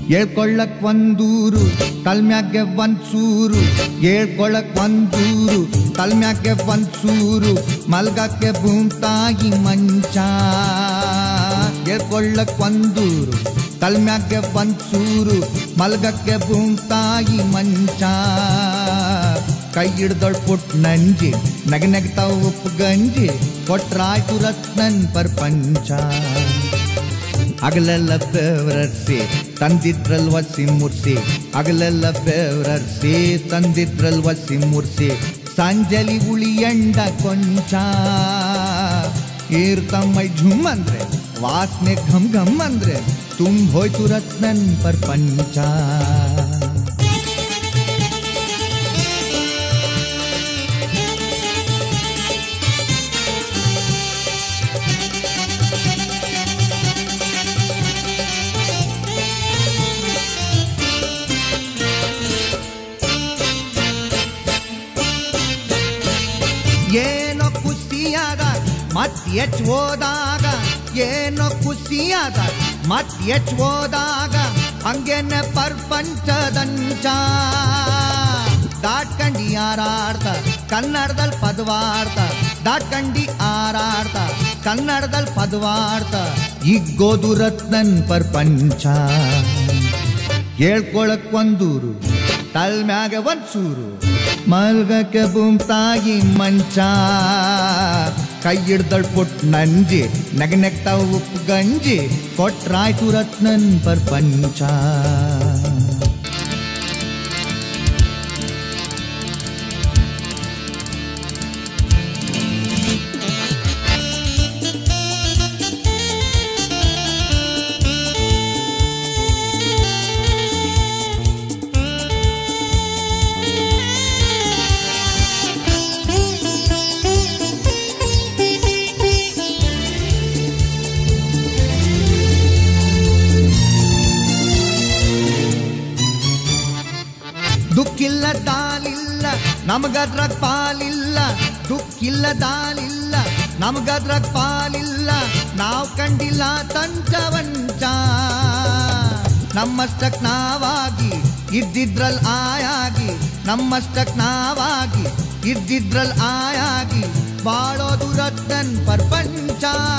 ಹೇಳ್ಕೊಳ್ಳಕ್ ಒಂದೂರು ತಲ್ಮ್ಯಾಗೆ ಒಂದ್ ಸೂರು ಹೇಳ್ಕೊಳ್ಳಕ್ ಒಂದೂರು ತಲ್ಮ್ಯಾಗೆ ಒಂದ್ ಸೂರು ಮಲ್ಗಕ್ಕೆ ಭೂಮ್ತಾಯಿ ಮಂಚ ಹೇಳ್ಕೊಳ್ಳಕ್ ಒಂದೂರು ತಲ್ಮ್ಯಾಗೆ ಒಂದ್ ಸೂರು ಮಲ್ಗಕ್ಕೆ ಭೂಮ್ತಾಯಿ ಮಂಚ ಕೈ ಹಿಡ್ದೊಳ್ ಪುಟ್ ನಂಜಿ ನಗ ನಗ್ತಾವ ಉಪ್ಪು ಗಂಜಿ ಕೊಟ್ರಾಯ್ತು ರತ್ನನ್ ಪ್ರಪಂಚ ಅಗಲೆಲ್ಲ ಬೆವರರ್ಸಿ ತಂದಿದ್ರಲ್ ವಸಿ ಮುರ್ಸಿ ಅಗಲೆಲ್ಲ ಬೆವರರ್ಸಿ ತಂದಿದ್ರಲ್ ವಸಿ ಮುರ್ಸಿ ಸಂಜಲಿ ಉಳಿಯಂಡ ಕೊಂಚ ಏರ್ತಮ್ಮೈ ಝುಮ್ ಅಂದ್ರೆ ವಾಸನೆ ಘಮ್ ಘಮ್ ಅಂದ್ರೆ ತುಂಬ ಹೋಯ್ತು ರತ್ನನ್ ಪ್ರಪಂಚ ಏನೋ ಖುಷಿಯಾದ ಮತ್ ಎಚ್ ಹೋದಾಗ ಏನೋ ಖುಷಿಯಾದ ಮತ್ ಎಚ್ ಹೋದಾಗ ಹಂಗೇನೆ ಪ್ರಪಂಚದಂಚ ದಾಟ್ಕಂಡಿ ಯಾರಾಡ್ತ ಕನ್ನಡದಲ್ಲಿ ಪದವಾಡ್ತ ದಾಟ್ಕಂಡಿ ಆರಾಡ್ತ ಕನ್ನಡದಲ್ಲಿ ಪದವಾಡ್ತ ಇಗ್ಗೋದು ರತ್ನನ್ ಪ್ರಪಂಚ ಹೇಳ್ಕೊಳಕ್ ಒಂದೂರು ತಲ್ಮ್ಯಾಗ ಒಂದ್ ಸೂರು ಮಲ್ಗಕ್ಕೆ ತಾಗಿ ಮಂಚ ಕೈ ಹಿಡ್ದಳ್ ಪುಟ್ ನಂಜಿ ನಗ ನೆಗ್ತಾವ ಉಪ್ಪು ಗಂಜಿ ಕೊಟ್ರಾಯ್ತು ರತ್ನನ್ ಪ್ರಪಂಚ ದುಃಖಿಲ್ಲ ದಾಲಿಲ್ಲ ನಮಗದ್ರಾಗ ಪಾಲಿಲ್ಲ ದುಃಖಿಲ್ಲ ದಾಲಿಲ್ಲ ನಮಗದ್ರಾಗ ಪಾಲಿಲ್ಲ ನಾವ್ ಕಂಡಿಲ್ಲ ತಂಚವಂಚ ನಮ್ಮಷ್ಟಕ್ ನಾವಾಗಿ ಇದ್ದಿದ್ರಲ್ ಆಯಾಗಿ ನಮ್ಮಷ್ಟಕ್ ನಾವಾಗಿ ಇದ್ದಿದ್ರಲ್ ಆಯಾಗಿ ಬಾಳೋದು ರತ್ನನ್ ಪ್ರಪಂಚ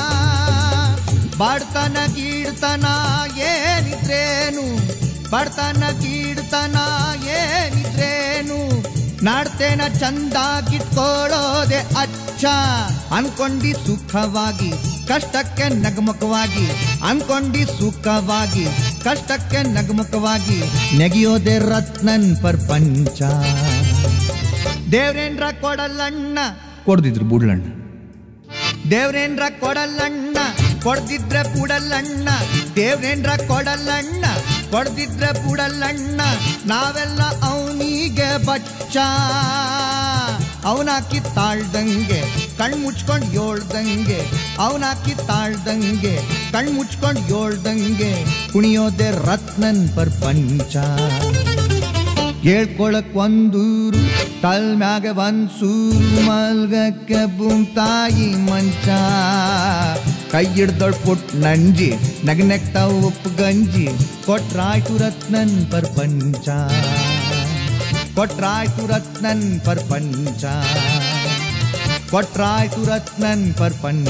ಬಡ್ತನ ಕೀರ್ತನ ಏನಿದ್ರೇನು ಬಡ್ತನ ಕೀರ್ತನ ಏನಿದ್ರೇನು ನಾಡ್ತೇನ ಚಂದಾಗಿಟ್ಕೊಳ್ಳೋದೆ ಅಚ್ಚ ಅನ್ಕೊಂಡಿ ಸುಖವಾಗಿ ಕಷ್ಟಕ್ಕೆ ನಗಮುಖವಾಗಿ ಅನ್ಕೊಂಡಿ ಸುಖವಾಗಿ ಕಷ್ಟಕ್ಕೆ ನಗಮುಖವಾಗಿ ನೆಗೆಯೋದೆ ರತ್ನನ್ ಪ್ರಪಂಚ ದೇವ್ರೇನ್ರ ಕೊಡಲ್ಲಣ್ಣ ಕೊಡ್ದಿದ್ರು ಬುಡ್ಲಣ್ಣ ದೇವ್ರೇನ್ರ ಕೊಡಲ್ಲಣ್ಣ ಕೊಡ್ದಿದ್ರೆ ಬುಡಲ್ಲಣ್ಣ ದೇವ್ರೇನ್ರ ಕೊಡಲ್ಲಣ್ಣ ಕೊಡ್ದಿದ್ರೆ ಬುಡಲ್ಲಣ್ಣ ನಾವೆಲ್ಲ ಅವನಿಗೆ ಬಚ್ಚ ಅವನಾಕಿ ತಾಳ್ದಂಗೆ ಕಣ್ ಮುಚ್ಕೊಂಡ್ ಏಳ್ದಂಗೆ ಅವನಾಕಿ ತಾಳ್ದಂಗೆ ಕಣ್ ಮುಚ್ಕೊಂಡ್ ಏಳ್ದಂಗೆ ಕುಣಿಯೋದೆ ರತ್ನನ್ ಪ್ರಪಂಚ ಹೇಳ್ಕೊಳಕ್ ಒಂದೂರು ತಲ್ ಮ್ಯಾಗ ಒಂದ್ ಸೂರು ಮಲ್ಗಕ್ಕೆ ತಾಯಿ ಮಂಚ ಕೈ ಹಿಡ್ದೊಳ್ ಪುಟ್ ನಂಜಿ ನಗ ನೆಕ್ತಾವ್ ಉಪ್ಪು ಗಂಜಿ ಕೊಟ್ರಾಯ್ತು ರತ್ನನ್ ಪ್ರಪಂಚ ಕೊಟ್ರಾಯ್ತು ರತ್ನನ್ ಪ್ರಪಂಚ ಕೊಟ್ರಾಯ್ತು ರತ್ನನ್ ಪ್ರಪಂಚ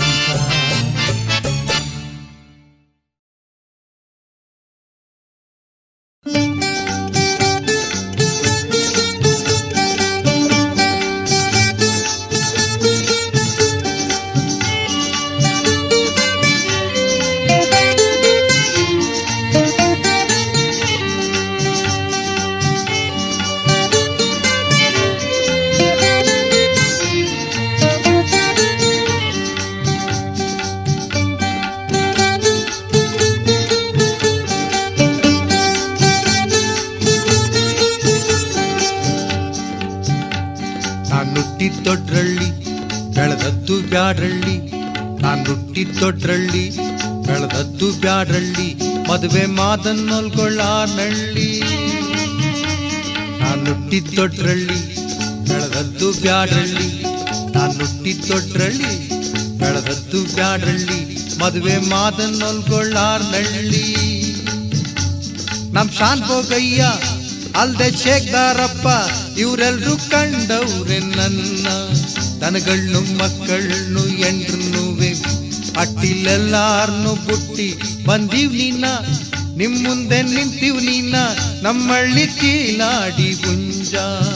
ನಾನ್ ಹುಟ್ಟಿದ್ದೊಡ್ರಳ್ಳಿ ಬೆಳೆದದ್ದು ಬ್ಯಾಡ್ರಳ್ಳಿ ನಾನ್ ಹುಟ್ಟಿದ್ದೊಡ್ರಳ್ಳಿ ಬೆಳೆದದ್ದು ಬ್ಯಾಡ್ರಳ್ಳಿ ಮದುವೆ ಮಾದನ್ನೊಲ್ಗೊಳ್ಳಾರ್ನಳ್ಳಿ ನಾನ್ ಹುಟ್ಟಿದ್ದೊಡ್ರಳ್ಳಿ ಬೆಳೆದದ್ದು ಬ್ಯಾಡ್ರಳ್ಳಿ ನಾನ್ ಹುಟ್ಟಿದ್ದೊಡ್ರಳ್ಳಿ ಬೆಳೆದದ್ದು ಬ್ಯಾಡ್ರಳ್ಳಿ ಮದುವೆ ಮಾದನ್ನೊಲ್ಗೊಳ್ಳಾರ್ನಳ್ಳಿ ನಮ್ ಶಾನ್ ಭೋಗಯ್ಯ ಅಲ್ದೆ ಶೇಖದಾರಪ್ಪ ಇವರೆಲ್ರು ಕಂಡವ್ರೆ ನನ್ನ ದನಗಳ್ನು ಮಕ್ಕಳ್ನು ಎಂಡ್ರನ್ನುವೆ ಅಟ್ಟಿಲೆಲ್ಲಾರ್ನು ಬುಟ್ಟಿ ಬಂದೀವ್ ನೀನ ನಿಮ್ ಮುಂದೆ ನಿಂತೀವ್ ನೀನ ನಮ್ಮಳ್ಳಿ ಕೀಲಾಡಿ ಗುಂಜ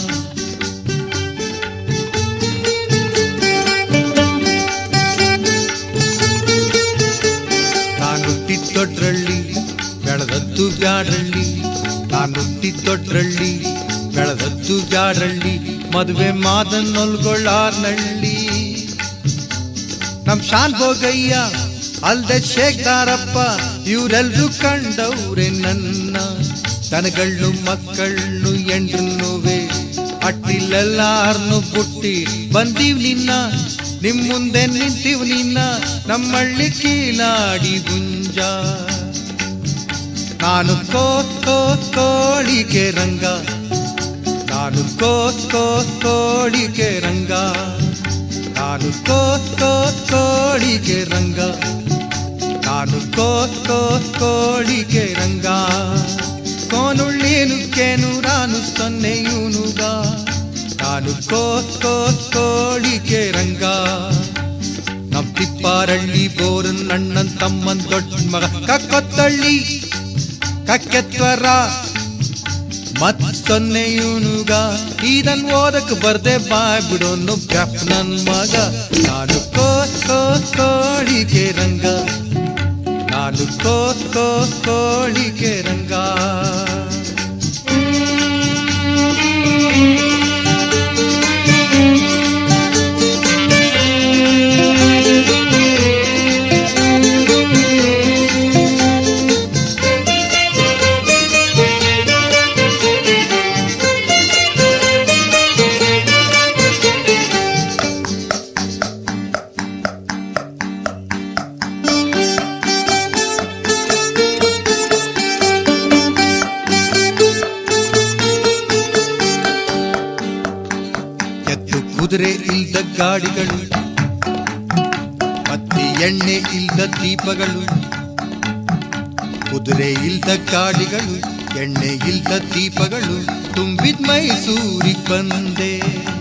ನಾನು ಹುಟ್ಟಿದ್ದೊಡ್ರಳ್ಳಿ ಬೆಳೆದದ್ದು ಬ್ಯಾಡ್ರಳ್ಳಿ ನಾನು ಹುಟ್ಟಿದ್ದೊಡ್ರಳ್ಳಿ ಬೆಳೆದದ್ದು ಬ್ಯಾಡ್ರಳ್ಳಿ ಮದುವೆ ಮಾದನ್ನೊಲ್ಗೊಳ್ಳಾರ್ನಳ್ಳಿ ನಮ್ ಶಾನ್ ಭೋಗಯ್ಯ ಅಲ್ದೆ ಶೇಖದಾರಪ್ಪ ಇವರೆಲ್ರು ಕಂಡವ್ರೆ ನನ್ನ ದನಗಳ್ನು ಮಕ್ಕಳ್ನು ಎಂಡ್ರನ್ನುವೆ ಅಟ್ಟಿಲೆಲ್ಲಾರ್ನು ಬುಟ್ಟಿ ಬಂದೀವ್ ನಿನ್ನ ನಿಮ್ ಮುಂದೆ ನಿಂತೀವ್ ನಿನ್ನ ನಮ್ಮಳ್ಳಿ ಕೀಲಾಡಿ ಗುಂಜ ನಾನು ಕೋ ಕೋ ಕೋಳಿಗೆ ರಂಗ ನಾನು ಕೋ ಕೋ ಕೋಳಿಗೆ ರಂಗ ನಾನು ಕೋ ಕೋ ಕೋಳಿಗೆ ರಂಗ ನಾನು ಕೋ ಕೋ ಕೋಳಿಗೆ ರಂಗ ಕೋನುಳ್ಳೇನು ಕೇನು ನಾನು ಸೊನ್ನೆಯೂನುಗ ನಾನು ಕೋ ಕೋ ಕೋಳಿಗೆ ರಂಗ ನಮ್ ತಿಪ್ಪಾರಳ್ಳಿ ಬೋರನ್ ಅಣ್ಣನ್ ತಮ್ಮನ್ ದೊಡ್ಡ ಮಗ ಕಕ್ಕೊತ್ತಳ್ಳಿ ಕಕ್ಕೆತ್ವರ ಮತ್ ಸೊನ್ನೆಯೂನುಗ ಇದನ್ ಓದಕ್ ಬರ್ದೆ ಬಾಯ್ ಬಿಡೋನು ಬ್ಯಾಪ್ ನನ್ ಮಗ ನಾನು ಕೋ ಕೋ ಕೋಳಿಗೆ ರಂಗ ನಾನು ಕೋ ಕೋ ಕೋಳಿಗೆ ರಂಗ ಎತ್ತು ಕುದುರೆ ಇಲ್ದ ಗಾಡಿಗಳು ಮತ್ತೆ ಎಣ್ಣೆ ಇಲ್ದ ದೀಪಗಳು ಕುದುರೆ ಇಲ್ದ ಗಾಡಿಗಳು ಎಣ್ಣೆ ಇಲ್ದ ದೀಪಗಳು ತುಂಬಿದ ಮೈಸೂರಿಗೆ ಬಂದೆ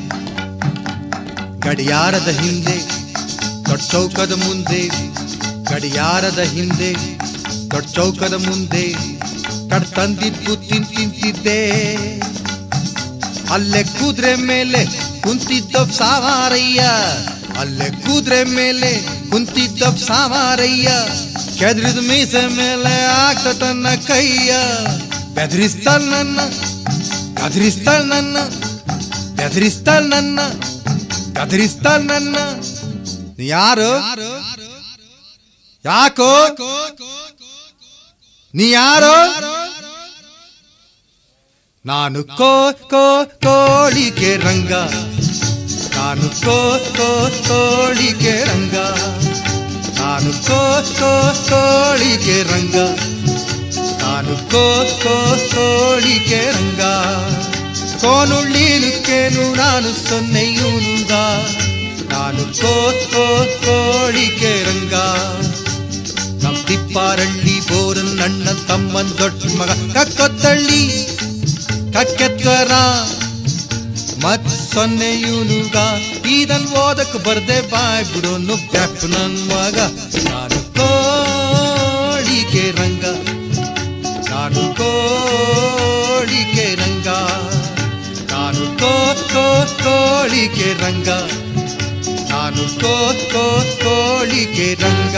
ಗಡಿಯಾರದ ಹಿಂದೆ ದೊಡ್ಡ ಚೌಕದ ಮುಂದೆ ಗಡಿಯಾರದ ಹಿಂದೆ ದೊಡ್ಡ ಚೌಕದ ಮುಂದೆ ಕಡ್ ತಂದಿದ್ದು ತಿನ್ ತಿಂತಿದ್ದೆ ಅಲ್ಲೇ ಕುದುರೆ ಮೇಲೆ ಕುಂತಿದ್ದ ಸಾವಾರಯ್ಯ ಅಲ್ಲೇ ಕುದುರೆ ಮೇಲೆ ಕುಂತಿದ್ದ ಸಾವಾರಯ್ಯ ಕೆದ್ರಿದ ಮೀಸೆ ಮೇಲೆ ಆಗ್ತ ತನ್ನ ಕೈಯ ಬೆದರಿಸ್ತಾಳ ನನ್ನ ಗದರಿಸ್ತಾಳ ನನ್ನ ಬೆದರಿಸ್ತಾಳ ನನ್ನ ಗದರಿಸ್ತಾಳ ನನ್ನ ನೀ ಯಾರು ಯಾಕೋ ನೀ ಯಾರು ನಾನು ಕೋ ಕೋ ಕೋಳಿಗೆ ರಂಗ ನಾನು ಕೋ ಕೋ ಕೋಳಿಗೆ ರಂಗ ನಾನು ಕೋ ಕೋ ಕೋಳಿಗೆ ರಂಗ ನಾನು ಕೋ ಕೋ ಕೋಳಿಗೆ ರಂಗ ಕೋನುಳ್ಳೀನುಕ್ಕೇನು ನಾನು ಸೊನ್ನೆಯೂನುಗ ನಾನು ಕೋ ಕೋ ಕೋಳಿಗೆ ರಂಗ ನಮ್ ತಿಪ್ಪಾರಳ್ಳಿ ಬೋರನ್ ಅಣ್ಣ ತಮ್ಮನ್ ದೊಡ್ಡ ಮಗ ಕಕ್ಕೊತ್ತಳ್ಳಿ ಕಕ್ಕೆತ್ವರ ಮತ್ ಸೊನ್ನೆಯೂನುಗ ಇದನ್ ಓದಕ್ ಬರ್ದೆ ಬಾಯ್ ಬಿಡೋನು ಬ್ಯಾಪ್ ನನ್ ಮಗ ನಾನು ಕೋಳಿಗೆ ರಂಗ ನಾನು ಕೋಳಿಗೆ ರಂಗ ನಾನು ಕೋ ಕೋ ಕೋಳಿಗೆ ರಂಗ ನಾನು ಕೋ ಕೋ ಕೋಳಿಗೆ ರಂಗ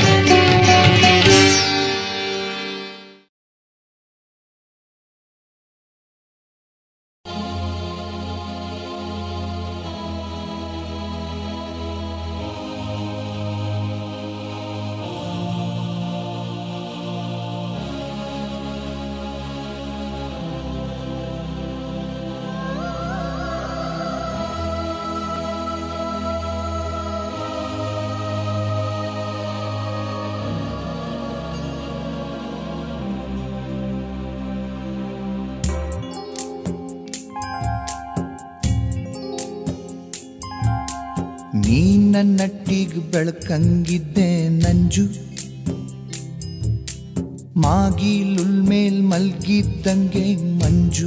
ನೀ ನನ್ನಟ್ಟಿಗ್ ಬೆಳಕಂಗಿದ್ದೆ ನಂಜು ಮಾಗಿಲುಲ್ ಮೇಲ್ ಮಲ್ಗಿದ್ದಂಗೆ ಮಂಜು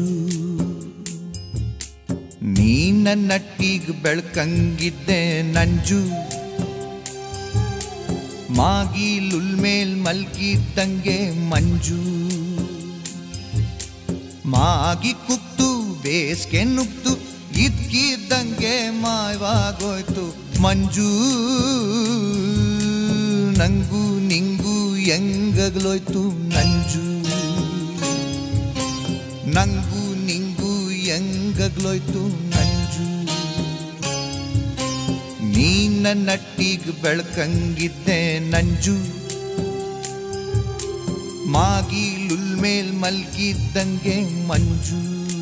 ನೀ ನನ್ನಟ್ಟಿಗ್ ಬೆಳ್ಕಂಗಿದ್ದೆ ನಂಜು ಮಾಗಿಲುಲ್ ಮೇಲ್ ಮಲ್ಗಿದ್ದಂಗೆ ಮಂಜು ಮಾಗಿ ಕುಕ್ತು ಬೇಸ್ಗೆ ನುಗ್ತು ಇದ್ಕಿದ್ದಂಗೆ ಮಾಯವಾಗೋಯ್ತು ಮಂಜು ನಂಗೂ ನಿಂಗೂ ಹೆಂಗಗ್ಲೋಯ್ತು ನಂಜು ನಂಗೂ ನಿಂಗೂ ಹೆಂಗಗ್ಲೋಯ್ತು ನಂಜು ನೀ ನನ್ನಟ್ಟಿಗ್ ಬೆಳ್ಕಂಗಿದ್ದೆ ನಂಜು ಮಾಗಿಲುಲ್ ಮೇಲ್ ಮಲ್ಗಿದ್ದಂಗೆ ಮಂಜು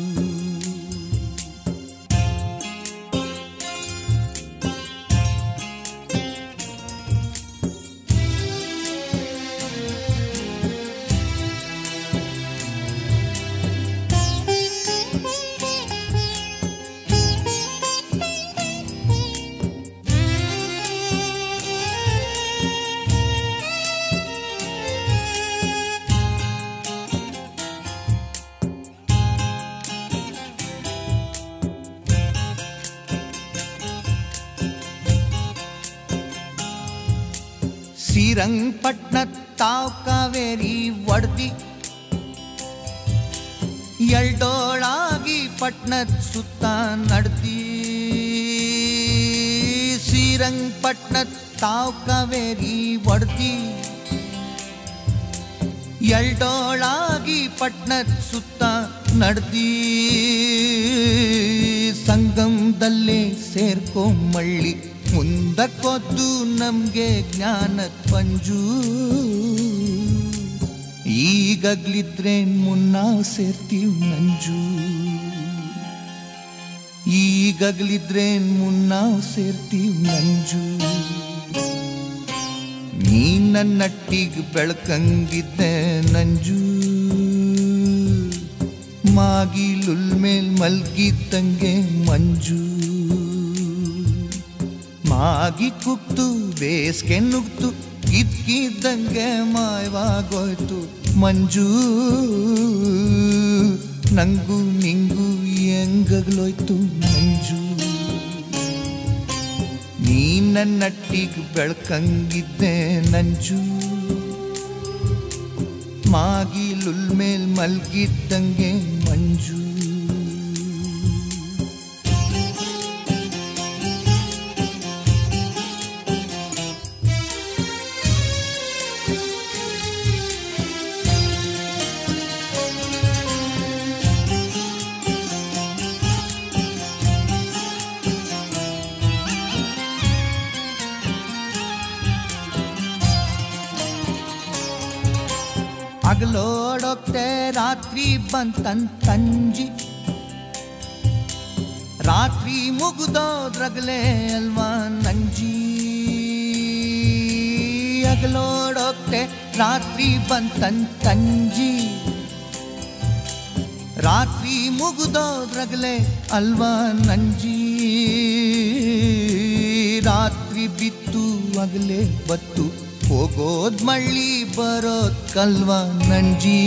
ಶ್ರೀರಂಗಪಟ್ನ ತಾವ್ ಕಾವೇರಿ ಒಡ್ದಿ ಎಲ್ಡೋಳಾಗಿ ಪಟ್ನದ ಸುತ್ತ ನಡ್ದಿ ಶ್ರೀರಂಗಪಟ್ನ ತಾವ್ ಕಾವೇರಿ ಒಡ್ದಿ ಎಲ್ಡೋಳಾಗಿ ಪಟ್ನದ ಸುತ್ತ ನಡ್ದಿ ಸಂಗಮದಲ್ಲೇ ಸೇರ್ಕೊಂಬಳ್ಳಿ ಮುಂದಕ್ಕೊದ್ದು ನಮ್ಗೆ ಜ್ಞಾನದ ಪಂಜು ಈಗಗ್ಲಿದ್ರೆ ಮುನ್ನ ಸೇರ್ತೀವ್ ನಂಜು ಈಗಗ್ಲಿದ್ರೆ ಮುನ್ನ ಸೇರ್ತೀವ್ ನಂಜು ನೀ ನನ್ನಟ್ಟಿಗ್ ಬೆಳ್ಕಂಗಿದ್ದೆ ನಂಜು ಮಾಗಿಲುಲ್ ಮೇಲ್ ಮಲ್ಗಿದ್ದಂಗೆ ಮಂಜು ಮಾಗಿ ಕುಕ್ತು ಬೇಸ್ಗೆ ನುಗ್ತು ಇದ್ಕಿದ್ದಂಗೆ ಮಾಯವಾಗೋಯ್ತು ಮಂಜು ನಂಗೂ ನಿಂಗೂ ಹೆಂಗಗ್ಲೋಯ್ತು ಮಂಜು ನೀ ನನ್ನಟ್ಟಿಗ್ ಬೆಳ್ಕಂಗಿದ್ದೆ ನಂಜು ಮಾಗಿಲುಲ್ ಮೇಲ್ ಮಲ್ಗಿದ್ದಂಗೆ ಮಂಜು ಹಗಲೋಡೋಗ್ತೆ ರಾತ್ರಿ ಬಂತಂತಂಜಿ ರಾತ್ರಿ ಮುಗ್ದೋದ್ರಗಲೇ ಅಲ್ವಾ ನಂಜಿ ಹಗಲೋಡೋಗ್ತೆ ರಾತ್ರಿ ಬಂತಂತಂಜಿ ರಾತ್ರಿ ಮುಗ್ದೋದ್ರಗಲೇ ಅಲ್ವಾ ನಂಜಿ ರಾತ್ರಿ ಬಿತ್ತು ಅಗಲೇ ಬತ್ತು ಹೋಗೋದ್ ಮಳ್ಳಿ ಬರೋದ್ ಕಲ್ವಾ ನಂಜಿ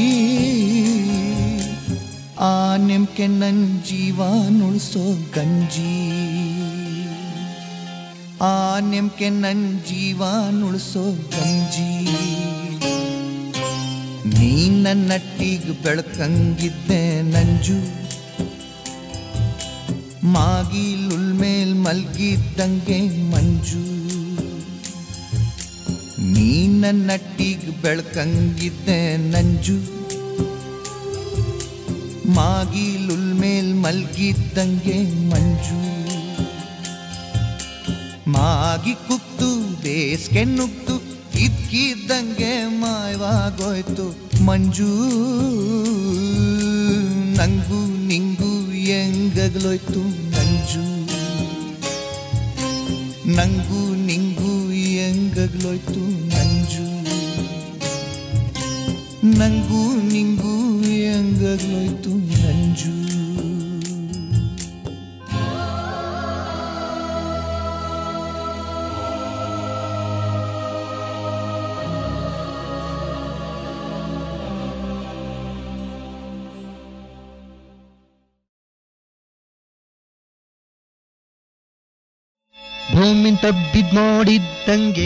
ಆ ನೆಮ್ಕೆ ನನ್ ಜೀವ ನುಳ್ಸೋ ಗಂಜಿ ಆ ನೆಮ್ಕೆ ನನ್ ಜೀವ ನುಳ್ಸೋ ಗಂಜಿ ನೀ ನನ್ನಟ್ಟಿಗ್ ಬೆಳ್ಕಂಗಿದ್ದೆ ನಂಜು ಮಾಗಿಲುಲ್ ಮೇಲ್ ಮಲ್ಗಿದ್ದಂಗೆ ಮಂಜು ನೀ ನನ್ನಟ್ಟಿಗ್ ಬೆಳ್ಕಂಗಿದ್ದೆ ನಂಜು ಮಾಗಿಲುಲ್ ಮೇಲ್ ಮಲ್ಗಿದ್ದಂಗೆ ಮಂಜು ಮಾಗಿ ಕುಕ್ತು ಬೇಸ್ಗೆ ನುಗ್ತು ಇದ್ಕಿದ್ದಂಗೆ ಮಾಯವಾಗೋಯ್ತು ಮಂಜು ನಂಗೂ ನಿಂಗೂ ಹೆಂಗಗ್ಲೋಯ್ತು ನಂಜು ನಂಗೂ ನಿಂಗೂ ಹೆಂಗಗ್ಲೋಯ್ತು ನಂಜು ನಂಗೂ ನಿಂಗೂ ಹೆಂಗಗ್ಲೋಯ್ತು ನಂಜು ಭೂಮಿ ತಬ್ಬಿದ್ ನೋಡಿದ್ದಂಗೆ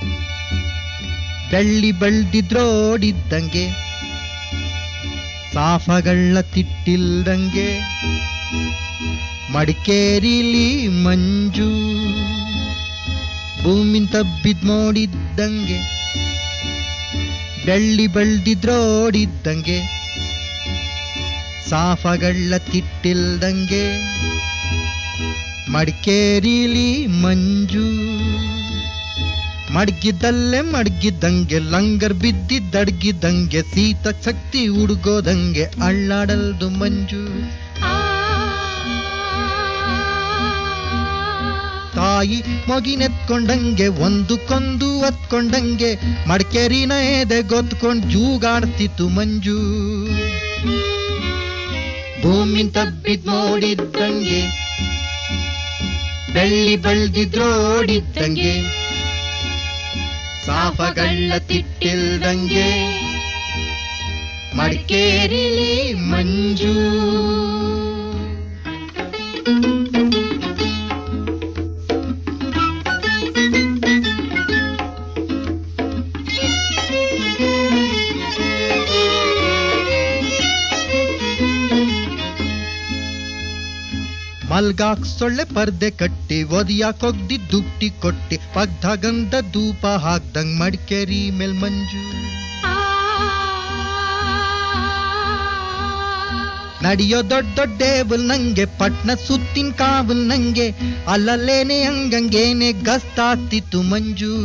ಬೆಳ್ಳಿ ಬಳ್ದಿದ್ರೋಡಿದ್ದಂಗೆ ಸಾಫಗಳ ತಿಟ್ಟಿಲ್ದಂಗೆ ಮಡಿಕೇರಿಲಿ ಮಂಜು ಭೂಮಿ ತಬ್ಬಿದ್ ನೋಡಿದ್ದಂಗೆ ಬೆಳ್ಳಿ ಬಳ್ದಿದ್ರೋಡಿದ್ದಂಗೆ ಸಾಫಗಳ ತಿಟ್ಟಿಲ್ದಂಗೆ ಮಡಿಕೇರಿಲಿ ಮಂಜು ಮಡಗಿದ್ದಲ್ಲೇ ಮಡಗಿದ್ದಂಗೆ ಲಂಗರ್ ಬಿದ್ದಿದ್ದಡ್ಗಿದ್ದಂಗೆ ಸೀತ ಶಕ್ತಿ ಹುಡುಗೋದಂಗೆ ಅಳ್ಳಾಡಲ್ದು ಮಂಜು ತಾಯಿ ಮಗಿನೆತ್ಕೊಂಡಂಗೆ ಒಂದಕ್ಕೊಂದು ಹತ್ಕೊಂಡಂಗೆ ಮಡಿಕೇರಿನ ಎದೆ ಗೊತ್ಕೊಂಡ್ ಜೂಗಾಡ್ತಿತ್ತು ಮಂಜು ಭೂಮಿ ತಬ್ಬಿದ್ ನೋಡಿದ್ದಂಗೆ ಬೆಳ್ಳಿ ಬಳ್ದಿದ್ರೋಡಿದ್ದಂಗೆ ಸಾಫಗಳ ತಿಟ್ಟಿಲ್ದಂಗೆ ಮಡಿಕೇರಿಲಿ ಮಂಜು ಮಲ್ಗಾಕ್ ಸೊಳ್ಳೆ ಪರ್ದೆ ಕಟ್ಟಿ ಒದಿಯಾಕೊಗ್ದಿ ದುಡ್ಡಿ ಕೊಟ್ಟಿ ಪಗ್ಧ ಗಂಧ ಧೂಪ ಹಾಕ್ದಂಗ್ ಮಡಿಕೇರಿ ಮೇಲ್ ಮಂಜು ನಡಿಯೋ ದೊಡ್ಡ ದೊಡ್ಡ ಟೇಬಲ್ ನಂಗೆ ಪಟ್ನ ಸುತ್ತಿನ ಕಾವಲ್ ನಂಗೆ ಅಲ್ಲಲ್ಲೇನೆ ಹಂಗಂಗೇನೆ ಗಸ್ತಾತಿತ್ತು ಮಂಜು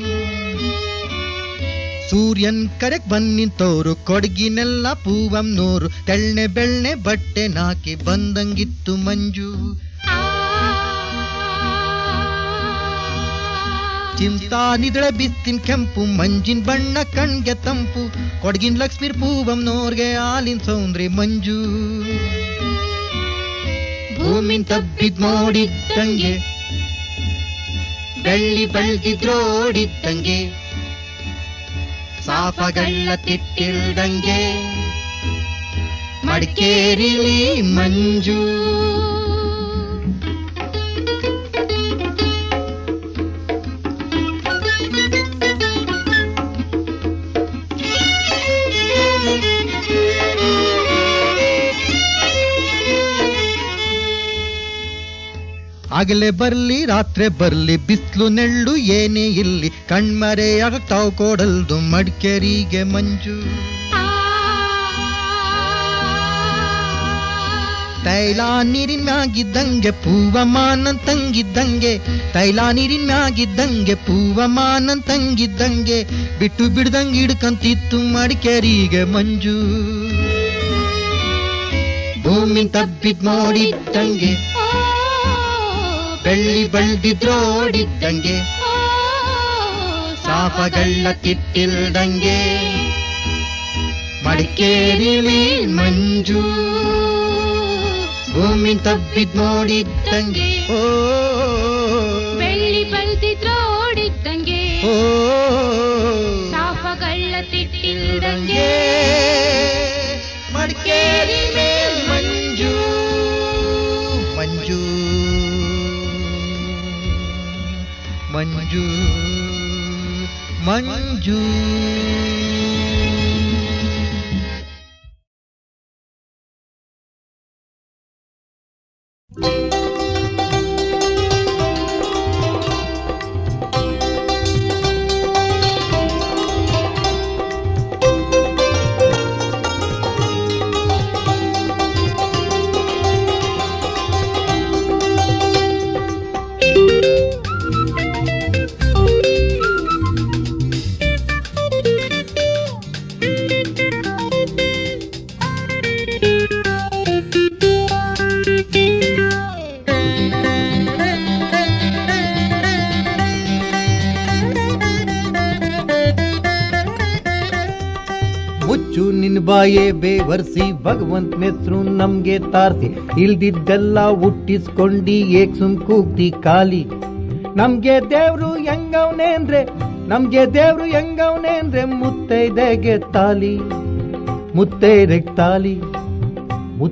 ಸೂರ್ಯನ್ ಕರೆಕ್ ಬಂದಿತ್ತೋರು ಕೊಡಗಿನೆಲ್ಲ ಪೂವಂನೋರು ತೆಳ್ನೆ ಬೆಳ್ನೆ ಬಟ್ಟೆ ನಾಕಿ ಬಂದಂಗಿತ್ತು ಮಂಜು ಚಿಂತಾ ನಿದಳ ಬಿಸ್ತಿನ್ ಕೆಂಪು ಮಂಜಿನ ಬಣ್ಣ ಕಣ್ಗೆ ತಂಪು ಕೊಡಗಿನ ಲಕ್ಷ್ಮೀರ್ ಪೂವಂನೋರ್ಗೆ ಹಾಲಿನ ಸೌಂದ್ರಿ ಮಂಜು ಭೂಮಿನ್ ತಬ್ಬಿದ್ ನೋಡಿದ್ದಂಗೆ ಬೆಳ್ಳಿ ಬಳ್ದಿದ್ರೋಡಿದ್ದಂಗೆ ಸಾಫಗಳ ತಿಟ್ಟಿಲ್ದಂಗೆ ಮಡಿಕೇರಿಲಿ ಮಂಜು ಆಗಲೇ ಬರ್ಲಿ ರಾತ್ರಿ ಬರ್ಲಿ ಬಿಸ್ಲು ನೆಳ್ಳು ಏನೇ ಇಲ್ಲಿ ಕಣ್ಮರೆಯಾಗ ತಾವು ಕೊಡಲ್ದು ಮಡಿಕೇರಿಗೆ ಮಂಜು ತೈಲ ನೀರಿನ ಮ್ಯಾಗಿದ್ದಂಗೆ ಪೂವಮಾನನ್ ತಂಗಿದ್ದಂಗೆ ತೈಲ ನೀರಿನ ಮ್ಯಾಗಿದ್ದಂಗೆ ಪೂವಮಾನನ್ ತಂಗಿದ್ದಂಗೆ ಬಿಟ್ಟು ಬಿಡ್ದಂಗೆ ಹಿಡ್ಕಂತಿತ್ತು ಮಡಿಕೇರಿಗೆ ಮಂಜು ಭೂಮಿ ತಬ್ಬಿದ್ ನೋಡಿದ್ದಂಗೆ ಬೆಳ್ಳಿ ಬಳ್ದಿದ್ರೋಡಿದ್ದಂಗೆ ಸಾಫಗಳ ತಿಟ್ಟಿಲ್ದಂಗೆ ಮಡಿಕೇರಿಲಿ ಮಂಜು ಭೂಮಿ ತಬ್ಬಿದ್ ನೋಡಿದ್ದಂಗೆ ಓ ಬೆಳ್ಳಿ ಬಲ್ದಿದ್ರೋಡಿದ್ದಂಗೆ ಓ ಶಾಪಗಳ ತಿಟ್ಟಿಲ್ದಂಗೆ ಮಡಿಕೇರಿ ಮೇಲ್ ಮಂಜು ಮಂಜು ಮಂಜು ಮಂಜು ಮುಚ್ಚು ನಿನ್ ಬಾಯೇ ಬೇವರ್ಸಿ ಭಗವಂತನ ಹೆಸರು ನಮ್ಗೆ ತಾರ್ಸಿ ಇಲ್ದಿದ್ದೆಲ್ಲ ಹುಟ್ಟಿಸ್ಕೊಂಡಿ ಏಕ್ ಸುಮ್ ಕೂಗ್ತಿ ಖಾಲಿ ನಮ್ಗೆ ದೇವ್ರು ಹೆಂಗವ್ನೆ ಅಂದ್ರೆ ನಮ್ಗೆ ದೇವ್ರು ಹೆಂಗವ್ನೆ ಅಂದ್ರೆ ಮುತ್ತೈದೆಗೆ ತಾಲಿ ಮುತ್ತೈದೆಗ್ ತಾಲಿ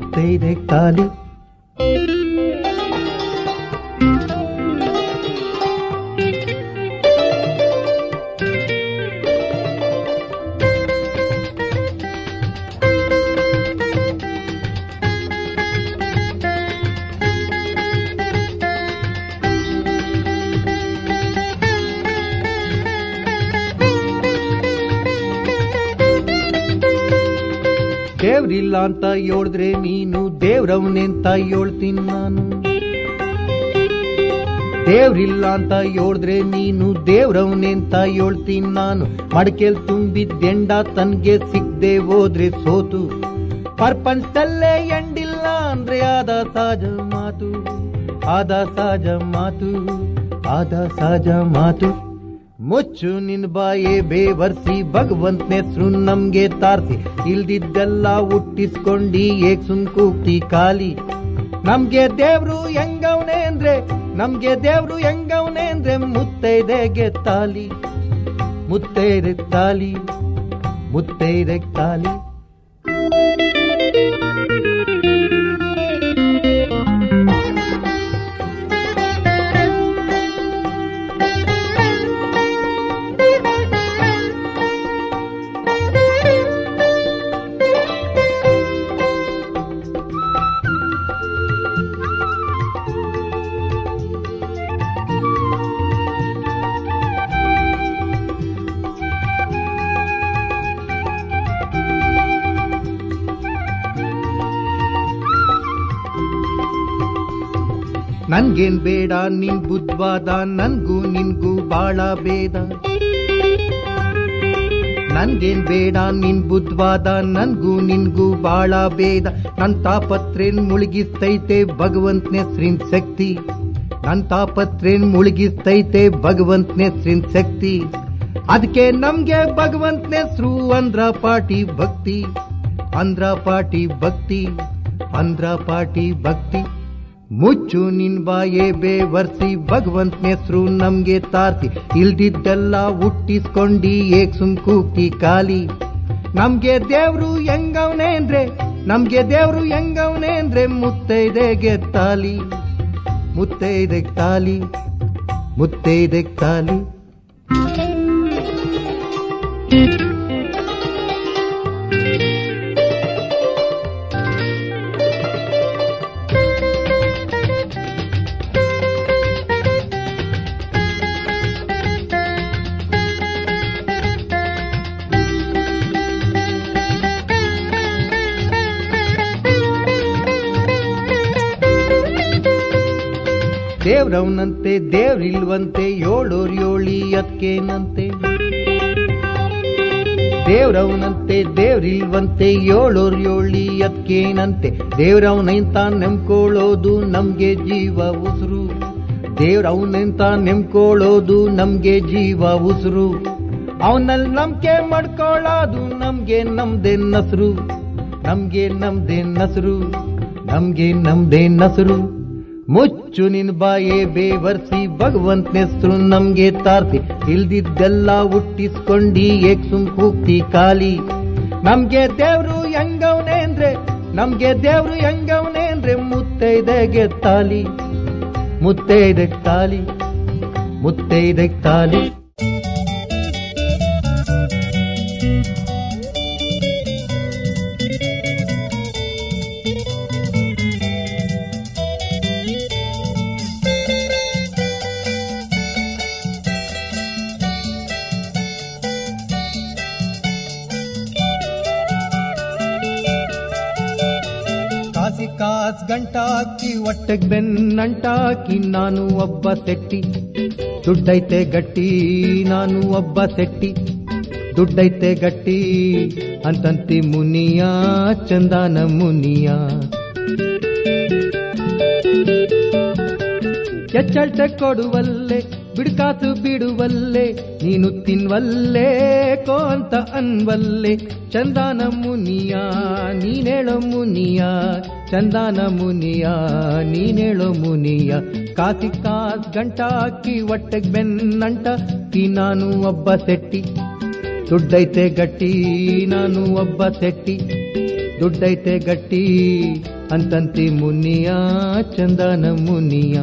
ಮುತ್ತೈದೆಗ್ ತಾಲಿ ದೇವ್ರಿಲ್ಲ ಅಂತ ಹೇಳಿದ್ರೆ ನೀನು ದೇವ್ರವನೇ ಅಂತ ಹೇಳ್ತೀನಿ ನಾನು ದೇವ್ರಿಲ್ಲ ಅಂತ ಹೇಳಿದ್ರೆ ನೀನು ದೇವ್ರವನೇ ಅಂತ ಹೇಳ್ತೀನಿ ನಾನು ಮಡಕೆಲ್ ತುಂಬಿದ್ದೆಂಡ ತನ್ಗೆ ಸಿಗ್ದೆ ಹೋದ್ರೆ ಸೋತು ಪ್ರಪಂಚದಲ್ಲೇ ಎಂಡಿಲ್ಲ ಅಂದ್ರೆ ಆದ ಸಹಜ ಮಾತು ಆದ ಸಹಜ ಮಾತು ಆದ ಸಹಜ ಮಾತು ಮುಚ್ಚು ನಿನ್ ಬಾಯೇ ಬೇವರ್ಸಿ ಭಗವಂತನ ಹೆಸರು ನಮ್ಗೆ ತಾರ್ಸಿ ಇಲ್ದಿದ್ದೆಲ್ಲ ಹುಟ್ಟಿಸ್ಕೊಂಡಿ ಏಕ್ ಸುಮ್ ಕೂಗ್ತಿ ಖಾಲಿ ನಮ್ಗೆ ದೇವ್ರು ಹೆಂಗವನೆ ಅಂದ್ರೆ ನಮ್ಗೆ ದೇವ್ರು ಹೆಂಗವನೆ ಅಂದ್ರೆ ಮುತ್ತೈದೆಗೆ ತಾಲಿ ಮುತ್ತೈದೆ ತಾಲಿ ಮುತ್ತೈದೆ ತಾಲಿ ನನ್ಗೇನ್ ಬೇಡ ನಿನ್ ಬುದ್ಧವಾದ ನನ್ಗೂ ನಿನ್ಗೂ ಬಾಳ ಭೇದ ನನ್ಗೇನ್ ಬೇಡ ನಿನ್ ಬುದ್ಧವಾದ ನನ್ಗೂ ನಿನ್ಗೂ ಬಾಳ ಭೇದ ನನ್ ತಾಪತ್ರೇನ್ ಮುಳುಗಿಸ್ತೈತೆ ಭಗವಂತನ ಹೆಸ್ರಿನ್ ಶಕ್ತಿ ನನ್ ತಾಪತ್ರೇನ್ ಮುಳುಗಿಸ್ತೈತೆ ಭಗವಂತನ ಹೆಸ್ರಿನ್ ಶಕ್ತಿ ಅದಕ್ಕೆ ನಮ್ಗೆ ಭಗವಂತನ ಹೆಸ್ರು ಅಂದ್ರ ಪಾಟಿ ಭಕ್ತಿ ಅಂದ್ರ ಪಾಟಿ ಭಕ್ತಿ ಅಂದ್ರ ಪಾಟಿ ಭಕ್ತಿ ಮುಚ್ಚು ನಿನ್ ಬಾಯೇ ಬೇವರ್ಸಿ ಭಗವಂತನ ಹೆಸರು ನಮ್ಗೆ ತಾರ್ಸಿ ಇಲ್ದಿದ್ದೆಲ್ಲ ಹುಟ್ಟಿಸ್ಕೊಂಡಿ ಏಕ್ ಸುಮ್ ಕೂಗ್ತಿ ಖಾಲಿ ನಮ್ಗೆ ದೇವ್ರು ಹೆಂಗವನೆ ಅಂದ್ರೆ ನಮ್ಗೆ ದೇವ್ರು ಹೆಂಗವನೆ ಅಂದ್ರೆ ಮುತ್ತೈದೆಗೆ ತಾಲಿ ಮುತ್ತೈದೆ ತಾಲಿ ಮುತ್ತೈದೆ ತಾಲಿ ದೇವ್ರವನಂತೆ ದೇವ್ರಿಲ್ವಂತೆ ಏಳೋರ್ ಯೋಳಿ ಅದ್ಕೇನಂತೆ ದೇವ್ರವನಂತೆ ದೇವ್ರಿಲ್ವಂತೆ ಏಳೋರ್ ಯೋಳಿ ಅದ್ಕೇನಂತೆ ದೇವ್ರವನಂತ ನೆಮ್ಕೊಳ್ಳೋದು ನಮ್ಗೆ ಜೀವ ಉಸಿರು ದೇವ್ರವನಂತ ನೆಮ್ಕೊಳ್ಳೋದು ನಮ್ಗೆ ಜೀವ ಉಸಿರು ಅವನಲ್ಲಿ ನಂಬಿಕೆ ಮಾಡ್ಕೊಳ್ಳೋದು ನಮ್ಗೆ ನಮ್ದೇ ನಸರು ನಮ್ಗೆ ನಮ್ದೇ ನಸರು ನಮ್ಗೆ ನಮ್ದೇ ನಸರು ಮುಚ್ಚು ನಿನ್ ಬಾಯೇ ಬೇವರ್ಸಿ ಭಗವಂತನ ಹೆಸರು ನಮ್ಗೆ ತಾರ್ಸಿ ಇಲ್ದಿದ್ದೆಲ್ಲ ಹುಟ್ಟಿಸ್ಕೊಂಡಿ ಏಕ್ ಸುಮ್ ಕೂಗ್ತಿ ಖಾಲಿ ನಮ್ಗೆ ದೇವ್ರು ಹೆಂಗವನೆ ಅಂದ್ರೆ ನಮ್ಗೆ ದೇವ್ರು ಹೆಂಗವನೆ ಅಂದ್ರೆ ಮುತ್ತೈದೆಗೆ ತಾಲಿ ಮುತ್ತೈದೆ ತಾಲಿ ಮುತ್ತೈದೆ ತಾಲಿ ಕಾಸಿ ಕಾಸ್ ಗಂಟಾಕಿ ಹೊಟ್ಟೆಗ್ ಬೆನ್ನಂಟಾಕಿ ನಾನು ಒಬ್ಬ ಸೆಟ್ಟಿ ದುಡ್ಡೈತೆ ಗಟ್ಟಿ ನಾನು ಒಬ್ಬ ಸೆಟ್ಟಿ ದುಡ್ಡೈತೆ ಗಟ್ಟಿ ಅಂತಂತಿ ಮುನಿಯ ಚಂದನ ಮುನಿಯ ಎಚ್ಚಳ್ತೆ ಕೊಡುವಲ್ಲೆ ಬಿಡ್ಕಾಸು ಬಿಡುವಲ್ಲೆ ನೀನು ತಿನ್ವಲ್ಲೇ ಕೋ ಅಂತ ಅನ್ವಲ್ಲೆ ಚಂದನ ಮುನಿಯ ನೀನೇಳೋ ಮುನಿಯ ಚಂದನ ಮುನಿಯ ನೀನೇಳೋ ಮುನಿಯ ಕಾಸಿ ಕಾಸ್ ಗಂಟಾಕಿ ಹೊಟ್ಟೆಗ್ ಬೆನ್ನಂಟ ಕಿ ನಾನು ಒಬ್ಬ ಸೆಟ್ಟಿ ದುಡ್ಡೈತೆ ಗಟ್ಟಿ ನಾನು ಒಬ್ಬ ಸೆಟ್ಟಿ ದುಡ್ಡೈತೆ ಗಟ್ಟಿ ಅಂತಂತಿ ಮುನಿಯ ಚಂದನ ಮುನಿಯ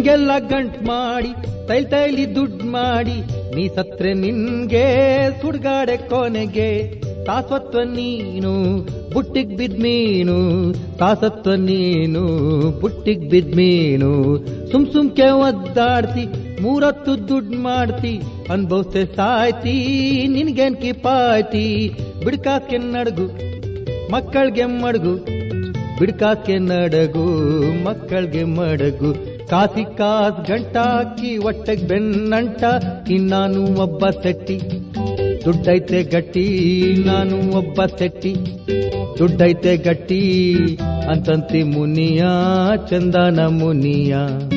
ನಿಂಗೆಲ್ಲ ಗಂಟ್ ಮಾಡಿ ತೈಲ್ ತೈಲಿ ದುಡ್ಡು ಮಾಡಿ ನೀ ಸತ್ರೆ ನಿನ್ಗೆ ಸುಡ್ಗಾಡೆ ಕೊನೆಗೆ ಶಾಶ್ವತ್ವ ನೀನು ಬುಟ್ಟಿಗ್ ಬಿದ್ ಮೀನು ಶಾಸತ್ವ ನೀನು ಬುಟ್ಟಿಗ್ ಬಿದ್ ಮೀನು ಸುಮ್ ಸುಮ್ಕೆ ಒದ್ದಾಡ್ತಿ ಮೂರತ್ತು ದುಡ್ಡು ಮಾಡ್ತಿ ಅನ್ಭವಿಸ್ತೆ ಸಾಯ್ತಿ ನಿನ್ಗೇನ್ ಕಿಪಾಯ್ತಿ ಬಿಡ್ಕಾಸ್ಕೆ ನಡ್ಗು ಮಕ್ಕಳ್ಗೆ ಮಡ್ಗು ಬಿಡ್ಕಾಸ್ಗೆ ನಡಗು ಮಕ್ಕಳ್ಗೆ ಮಡಗು ಕಾಸಿ ಕಾಸ್ ಗಂಟಾಕಿ ಹೊಟ್ಟೆಗ್ ಬೆನ್ನಂಟ ಇನ್ನಾನು ಒಬ್ಬ ಸೆಟ್ಟಿ ದುಡ್ಡೈತೆ ಗಟ್ಟಿ ನಾನು ಒಬ್ಬ ಸೆಟ್ಟಿ ದುಡ್ಡೈತೆ ಗಟ್ಟಿ ಅಂತಂತಿ ಮುನಿಯ ಚಂದನ ಮುನಿಯ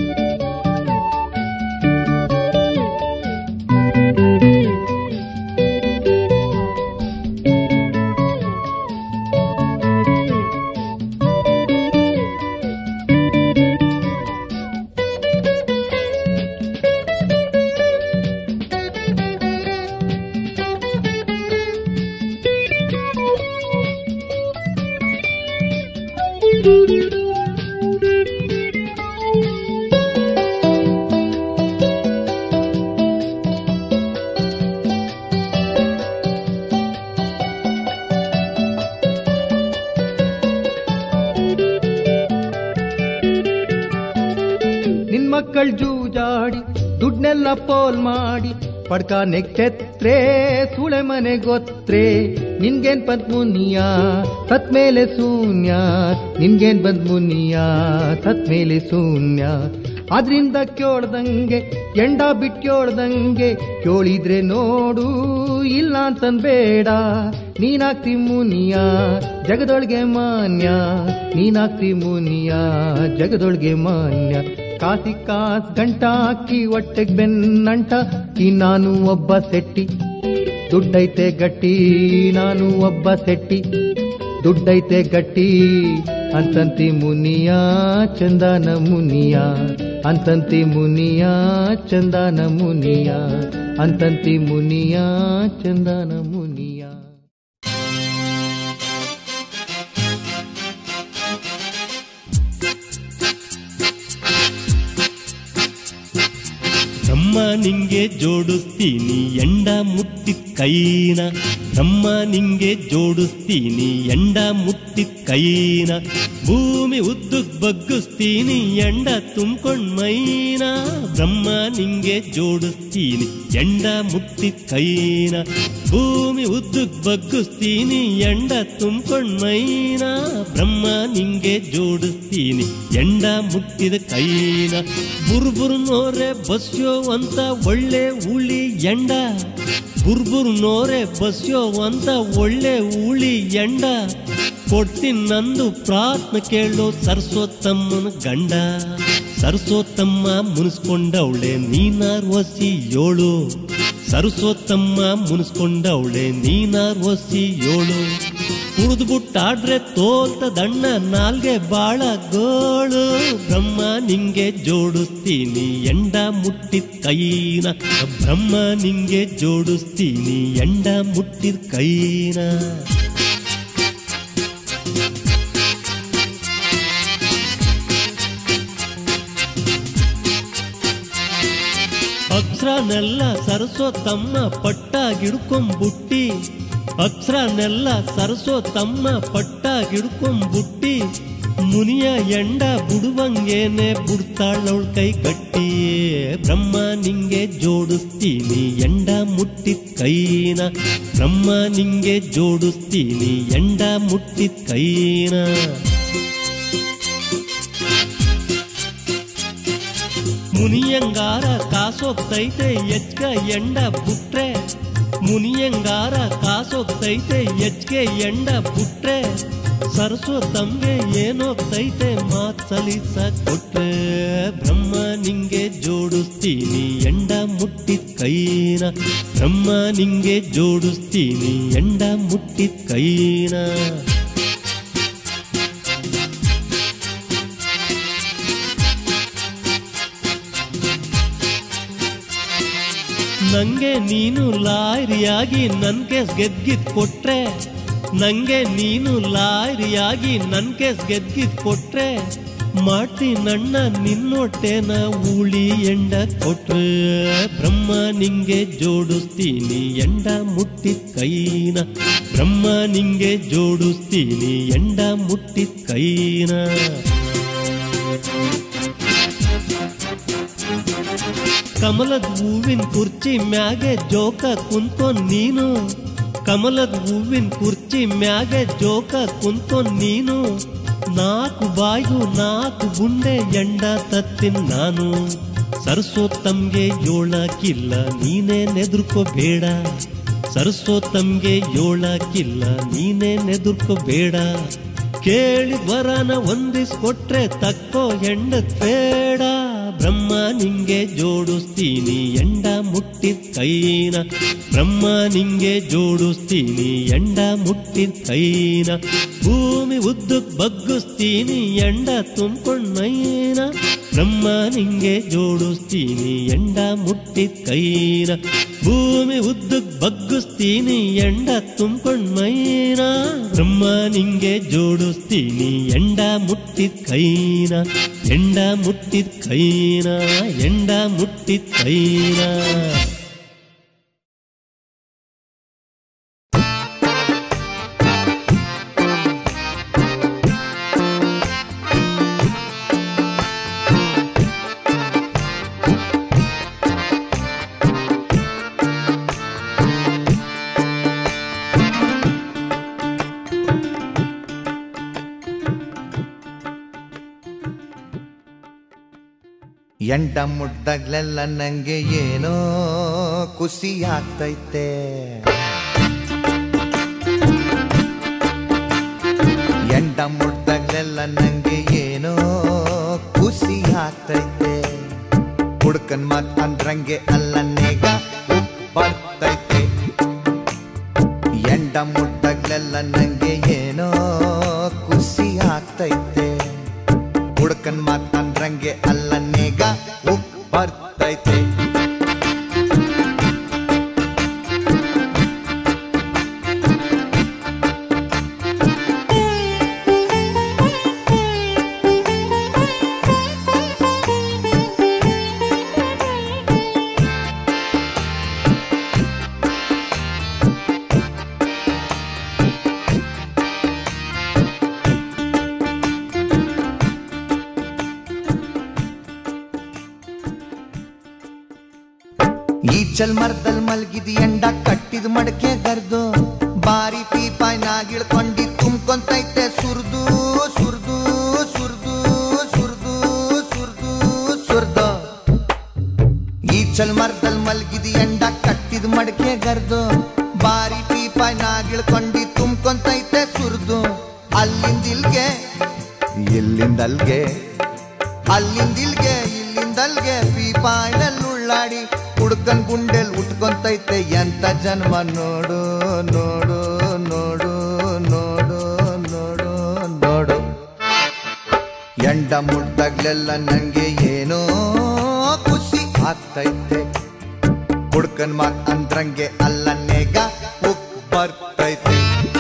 ನಿನ್ ಮಕ್ಕಳ್ ಜೂಜಾಡಿ ದುಡ್ನೆಲ್ಲ ಪೋಲ್ ಮಾಡಿ ಪಡ್ಕ ನೆಕ್ಕೆತ್ರೆ ಸುಳೆ ಮನೆ ಗೊತ್ರೆ ನಿನ್ಗೇನ್ ಬಂದ್ ಮುನಿಯ ಸತ್ ಮೇಲೆ ಶೂನ್ಯ ನಿನ್ಗೇನ್ ಬಂದ್ ಮುನಿಯ ಸತ್ ಮೇಲೆ ಶೂನ್ಯ ಅದ್ರಿಂದ ಕೇಳ್ದಂಗೆ ಎಂಡ ಬಿಟ್ ಕೇಳ್ದಂಗೆ ಕೇಳಿದ್ರೆ ನೋಡು ಇಲ್ಲ ಅಂತನ್ ಬೇಡ ನೀನಾಗ್ತಿ ಮುನಿಯ ಜಗದೊಳಗೆ ಮಾನ್ಯ ನೀನಾಗ್ತಿ ಮುನಿಯ ಜಗದೊಳಗೆ ಮಾನ್ಯ ಕಾಸಿ ಕಾಸ್ ಗಂಟ ಹಾಕಿ ಹೊಟ್ಟೆಗ್ ಬೆನ್ನಂಟ ಈ ನಾನು ಒಬ್ಬ ಸೆಟ್ಟಿ ದುಡ್ಡೈತೆ ಗಟ್ಟಿ ನಾನು ಒಬ್ಬ ಸೆಟ್ಟಿ ದುಡ್ಡೈತೆ ಗಟ್ಟಿ ಅಂತಂತಿ ಮುನಿಯ ಚಂದನ ಮುನಿಯ ಅಂತಂತಿ ಮುನಿಯ ಚಂದನ ಮುನಿಯ ಅಂತಂತಿ ಮುನಿಯ ಚಂದನ ಮುನಿಯ ಬ್ರಹ್ಮ ನಿಂಗೆ ಜೋಡಿಸ್ತೀನಿ ಎಂಡ ಮುಟ್ಟಿದ ಕೈನ ಬ್ರಹ್ಮ ನಿಂಗೆ ಜೋಡಿಸ್ತೀನಿ ಎಂಡ ಮುಟ್ಟಿದ ಕೈನ ಭೂಮಿ ಉದ್ದಕ್ ಬಗ್ಗಿಸ್ತೀನಿ ಎಂಡ ತುಂಬ್ಕೊಂಡ್ ಮೈನ ಬ್ರಹ್ಮ ನಿಂಗೆ ಜೋಡಿಸ್ತೀನಿ ಎಂಡ ಮುಟ್ಟಿದ ಕೈನ ಭೂಮಿ ಉದ್ದಕ್ ಬಗ್ಗಿಸ್ತೀನಿ ಎಂಡ ತುಂಬ್ಕೊಂಡ್ ಮೈನ ಬ್ರಹ್ಮ ನಿಂಗೆ ಜೋಡಿಸ್ತೀನಿ ಎಂಡ ಮುಟ್ಟಿದ ಕೈನ ಬುರ್ಬುರ್ ನೋರೆ ಬಸ್ಯೋ ಅಂತ ಒಳ್ಳೆ ಉಳಿ ಎಂಡ ಬುರ್ಬುರ್ ನೋರೆ ಬಸ್ಯೋ ಅಂತ ಒಳ್ಳೆ ಉಳಿ ಎಂಡ ಕೊಡ್ತೀನಿ ನಂದು ಪ್ರಾರ್ಥನೆ ಕೇಳೋ ಸರಸ್ವತಮ್ಮನ ಗಂಡ ಸರಸ್ವತಮ್ಮ ಮುನಿಸ್ಕೊಂಡವಳೆ ನೀನಾರ್ ಒಸಿ ಏಳು ಸರಸ್ವತಮ್ಮ ಮುನಿಸ್ಕೊಂಡವಳೆ ನೀನಾರ್ ಒಸಿ ಏಳು ಕುಡಿದ್ಬಿಟ್ಟಾಡ್ರೆ ತೋಲ್ತ ದಣ್ಣ ನಾಲ್ಗೆ ಬಾಳ ಗೋಳು ಬ್ರಹ್ಮ ನಿಂಗೆ ಜೋಡಿಸ್ತೀನಿ ಎಂಡ ಮುಟ್ಟಿದ ಕೈನ ಬ್ರಹ್ಮ ನಿಂಗೆ ಜೋಡಿಸ್ತೀನಿ ಎಂಡ ಮುಟ್ಟಿದ ಕೈನ ಅಕ್ಷರನೆಲ್ಲ ಸರಸೋ ತಮ್ಮ ಪಟ್ಟಾಗಿಡ್ಕೊಂಬುಟ್ಟಿ ಅಕ್ಷರನೆಲ್ಲ ಸರಸೋ ತಮ್ಮ ಪಟ್ಟಾಗಿಡ್ಕೊಂಬುಟ್ಟಿ ಮುನಿಯ ಎಂಡ ಬುಡುವಂಗೇನೆ ಬುಡ್ತಾಳವಳ ಕೈ ಕಟ್ಟಿ ಬ್ರಹ್ಮ ನಿಂಗೆ ಜೋಡಿಸ್ತೀನಿ ಎಂಡ ಮುಟ್ಟಿದ ಕೈನ ಬ್ರಹ್ಮ ನಿಂಗೆ ಜೋಡಿಸ್ತೀನಿ ಎಂಡ ಮುಟ್ಟಿದ ಕೈನ ಮುನಿಯಂಗಾರ ಕಾಸೋಗ್ತೈತೆ ಎಚ್ಕ ಎಂಡ ಬುಟ್ರೆ ಮುನಿಯಂಗಾರ ಕಾಸೋಗ್ತೈತೆ ಎಚ್ಕೆ ಎಂಡ ಬುಟ್ರೆ ಸರಸೋ ತಮ್ಗೆ ಏನೋಗ್ತೈತೆ ಮಾತ್ ಸಲಿಸ ಕೊಟ್ರೆ ಬ್ರಹ್ಮ ನಿಂಗೆ ಜೋಡಿಸ್ತೀನಿ ಎಂಡ ಮುಟ್ಟಿದ ಕೈನ ಬ್ರಹ್ಮ ನಿಂಗೆ ಜೋಡಿಸ್ತೀನಿ ಎಂಡ ಮುಟ್ಟಿದ ಕೈನ ನಂಗೆ ನೀನು ಲಾರಿಯಾಗಿ ನನ್ ಕೇಸ್ ಗೆದ್ಗಿದ್ ಕೊಟ್ರೆ ನಂಗೆ ನೀನು ಲಾರಿಯಾಗಿ ನನ್ ಕೇಸ್ ಗೆದ್ಗಿದ್ ಕೊಟ್ರೆ ಮಾಡ್ತೀನಣ್ಣ ನಿನ್ನೊಟ್ಟೆನ ಉಳಿ ಎಂಡ ಕೊಟ್ರೆ ಬ್ರಹ್ಮ ನಿಂಗೆ ಜೋಡಿಸ್ತೀನಿ ಎಂಡ ಮುಟ್ಟಿದ ಕೈನ ಬ್ರಹ್ಮ ನಿಂಗೆ ಜೋಡಿಸ್ತೀನಿ ಎಂಡ ಮುಟ್ಟಿದ ಕೈನ ಕಮಲದ ಹೂವಿನ ಕುರ್ಚಿ ಮ್ಯಾಗೆ ಜೋಕ ಕುಂತೋ ನೀನು ಕಮಲದ ಹೂವಿನ ಕುರ್ಚಿ ಮ್ಯಾಗೆ ಜೋಕ ಕುಂತೋ ನೀನು ನಾಲ್ಕು ಬಾಯ್ಗು ನಾಲ್ಕು ಗುಂಡೆ ಎಂಡ ತತ್ತಿನ್ ನಾನು ಸರ್ಸೋತ್ತಮ್ಗೆ ಏಳಕ್ಕಿಲ್ಲ ನೀನೇ ನೆದುರ್ಕೋಬೇಡ ಸರ್ಸೋತ್ತಮ್ಗೆ ಏಳಕ್ಕಿಲ್ಲ ನೀನೇ ನೆದುರ್ಕೋಬೇಡ ಕೇಳಿ ವರನ ಒಂದಿಸ್ಕೊಟ್ರೆ ತಕ್ಕೋ ಹೆಂಡತ್ ಬೇಡ ಬ್ರಹ್ಮ ನಿಂಗೆ ಜೋಡಿಸ್ತೀನಿ ಎಂಡ ಮುಟ್ಟಿದ ಕೈನ ಬ್ರಹ್ಮ ನಿಂಗೆ ಜೋಡಿಸ್ತೀನಿ ಎಂಡ ಮುಟ್ಟಿದ ಕೈನ ಭೂಮಿ ಉದ್ದಕ್ ಬಗ್ಗಿಸ್ತೀನಿ ಎಂಡ ತುಂಬ್ಕೊಂಡ್ ಮೈನ ಬ್ರಹ್ಮ ನಿಂಗೆ ಜೋಡಿಸ್ತೀನಿ ಎಂಡ ಮುಟ್ಟಿದ ಕೈನ ಭೂಮಿ ಉದ್ದಕ್ ಬಗ್ಗಿಸ್ತೀನಿ ಎಂಡ ತುಂಬ್ಕೊಂಡ್ ಮೈನ ಬ್ರಹ್ಮ ನಿಂಗೆ ಜೋಡಿಸ್ತೀನಿ ಎಂಡ ಮುಟ್ಟಿದ ಕೈನ ಎಂಡ ಮುಟ್ಟಿದ ಕೈನ ಎಂಡ ಮುಟ್ಟಿದ ಕೈನ ಎಂಟ ಮುಟ್ದಾಗ್ಲೆಲ್ಲ ನಂಗೆ ಏನೋ ಖುಷಿ ಆಗ್ತೈತೆ ಎಂಟ ಮುಟ್ದಾಗ್ಲೆಲ್ಲ ನಂಗೆ ಏನೋ ಖುಷಿ ಆಗ್ತೈತೆ ಹುಡ್ಕನ್ ಮಾತ್ ಅಂದ್ರಂಗೆ ಅಲ್ಲನ್ನೇಗ ಉಪ್ ಬರ್ತೈತೆ ಎಂಡ ಮುಟ್ಟಾಗ್ಲೆಲ್ಲ ನಂಗೆ ಏನೋ ಖುಷಿ ಆಗ್ತೈತೆ ಹುಡ್ಕನ್ ಮಾತಂದ್ರಂಗೆ ಅಲ್ಲನ್ನೇಗ ಉಕ್ ಬರ್ತೈತೆ ಈ ಚಲ್ ಮರದಲ್ ಮಲ್ಗಿದ್ ಎಂಡ ಕಟ್ಟಿದ ಮಡಕೆ ಗರ್ದು ಬಾರಿ ಪೀಪಾಯ್ ನಾಗಿಳ್ಕೊಂಡಿ ತುಂಬ್ಕೊಂತೈತೆ ಸುರ್ದು ಸುರ್ದು ಸುರ್ದು ಸುರ್ದು ಸುರ್ದು ಸುರ್ದು ಈ ಚಲ್ ಮರದಲ್ ಮಲ್ಗಿದ್ ಎಂಡ ಕಟ್ಟಿದ ಮಡಕೆ ಗರ್ದು ಬಾರಿ ಪೀಪಾಯ್ ನಾಗಿಳ್ಕೊಂಡಿ ತುಂಬ್ಕೊಂತೈತೆ ಸುರ್ದು ಅಲ್ಲಿಂದಿಲ್ಗೆ ಇಲ್ಲಿಂದಲ್ಗೆ ಅಲ್ಲಿಂದಿಲ್ಗೆ ಇಲ್ಲಿಂದಲ್ಗೆ ಪೀಪಾಯ್ನಲ್ಲಿ ಉಳ್ಳಾಡಿ ಹುಡ್ಕನ್ ಗುಂಡೆಲ್ ಉಟ್ಕೊಂತೈತೆ ಎಂತ ಜನ್ಮ ನೋಡು ನೋಡು ನೋಡು ನೋಡು ನೋಡು ನೋಡು ಎಂಡ ಮುಟ್ದಾಗ್ಲೆಲ್ಲ ನಂಗೆ ಏನೋ ಖುಷಿ ಆಗ್ತೈತೆ ಹುಡ್ಕನ್ ಮಾತ್ ಅಂದ್ರಂಗೆ ಅಲ್ಲನ್ನೇಗ ಉಕ್ ಬರ್ತೈತೆ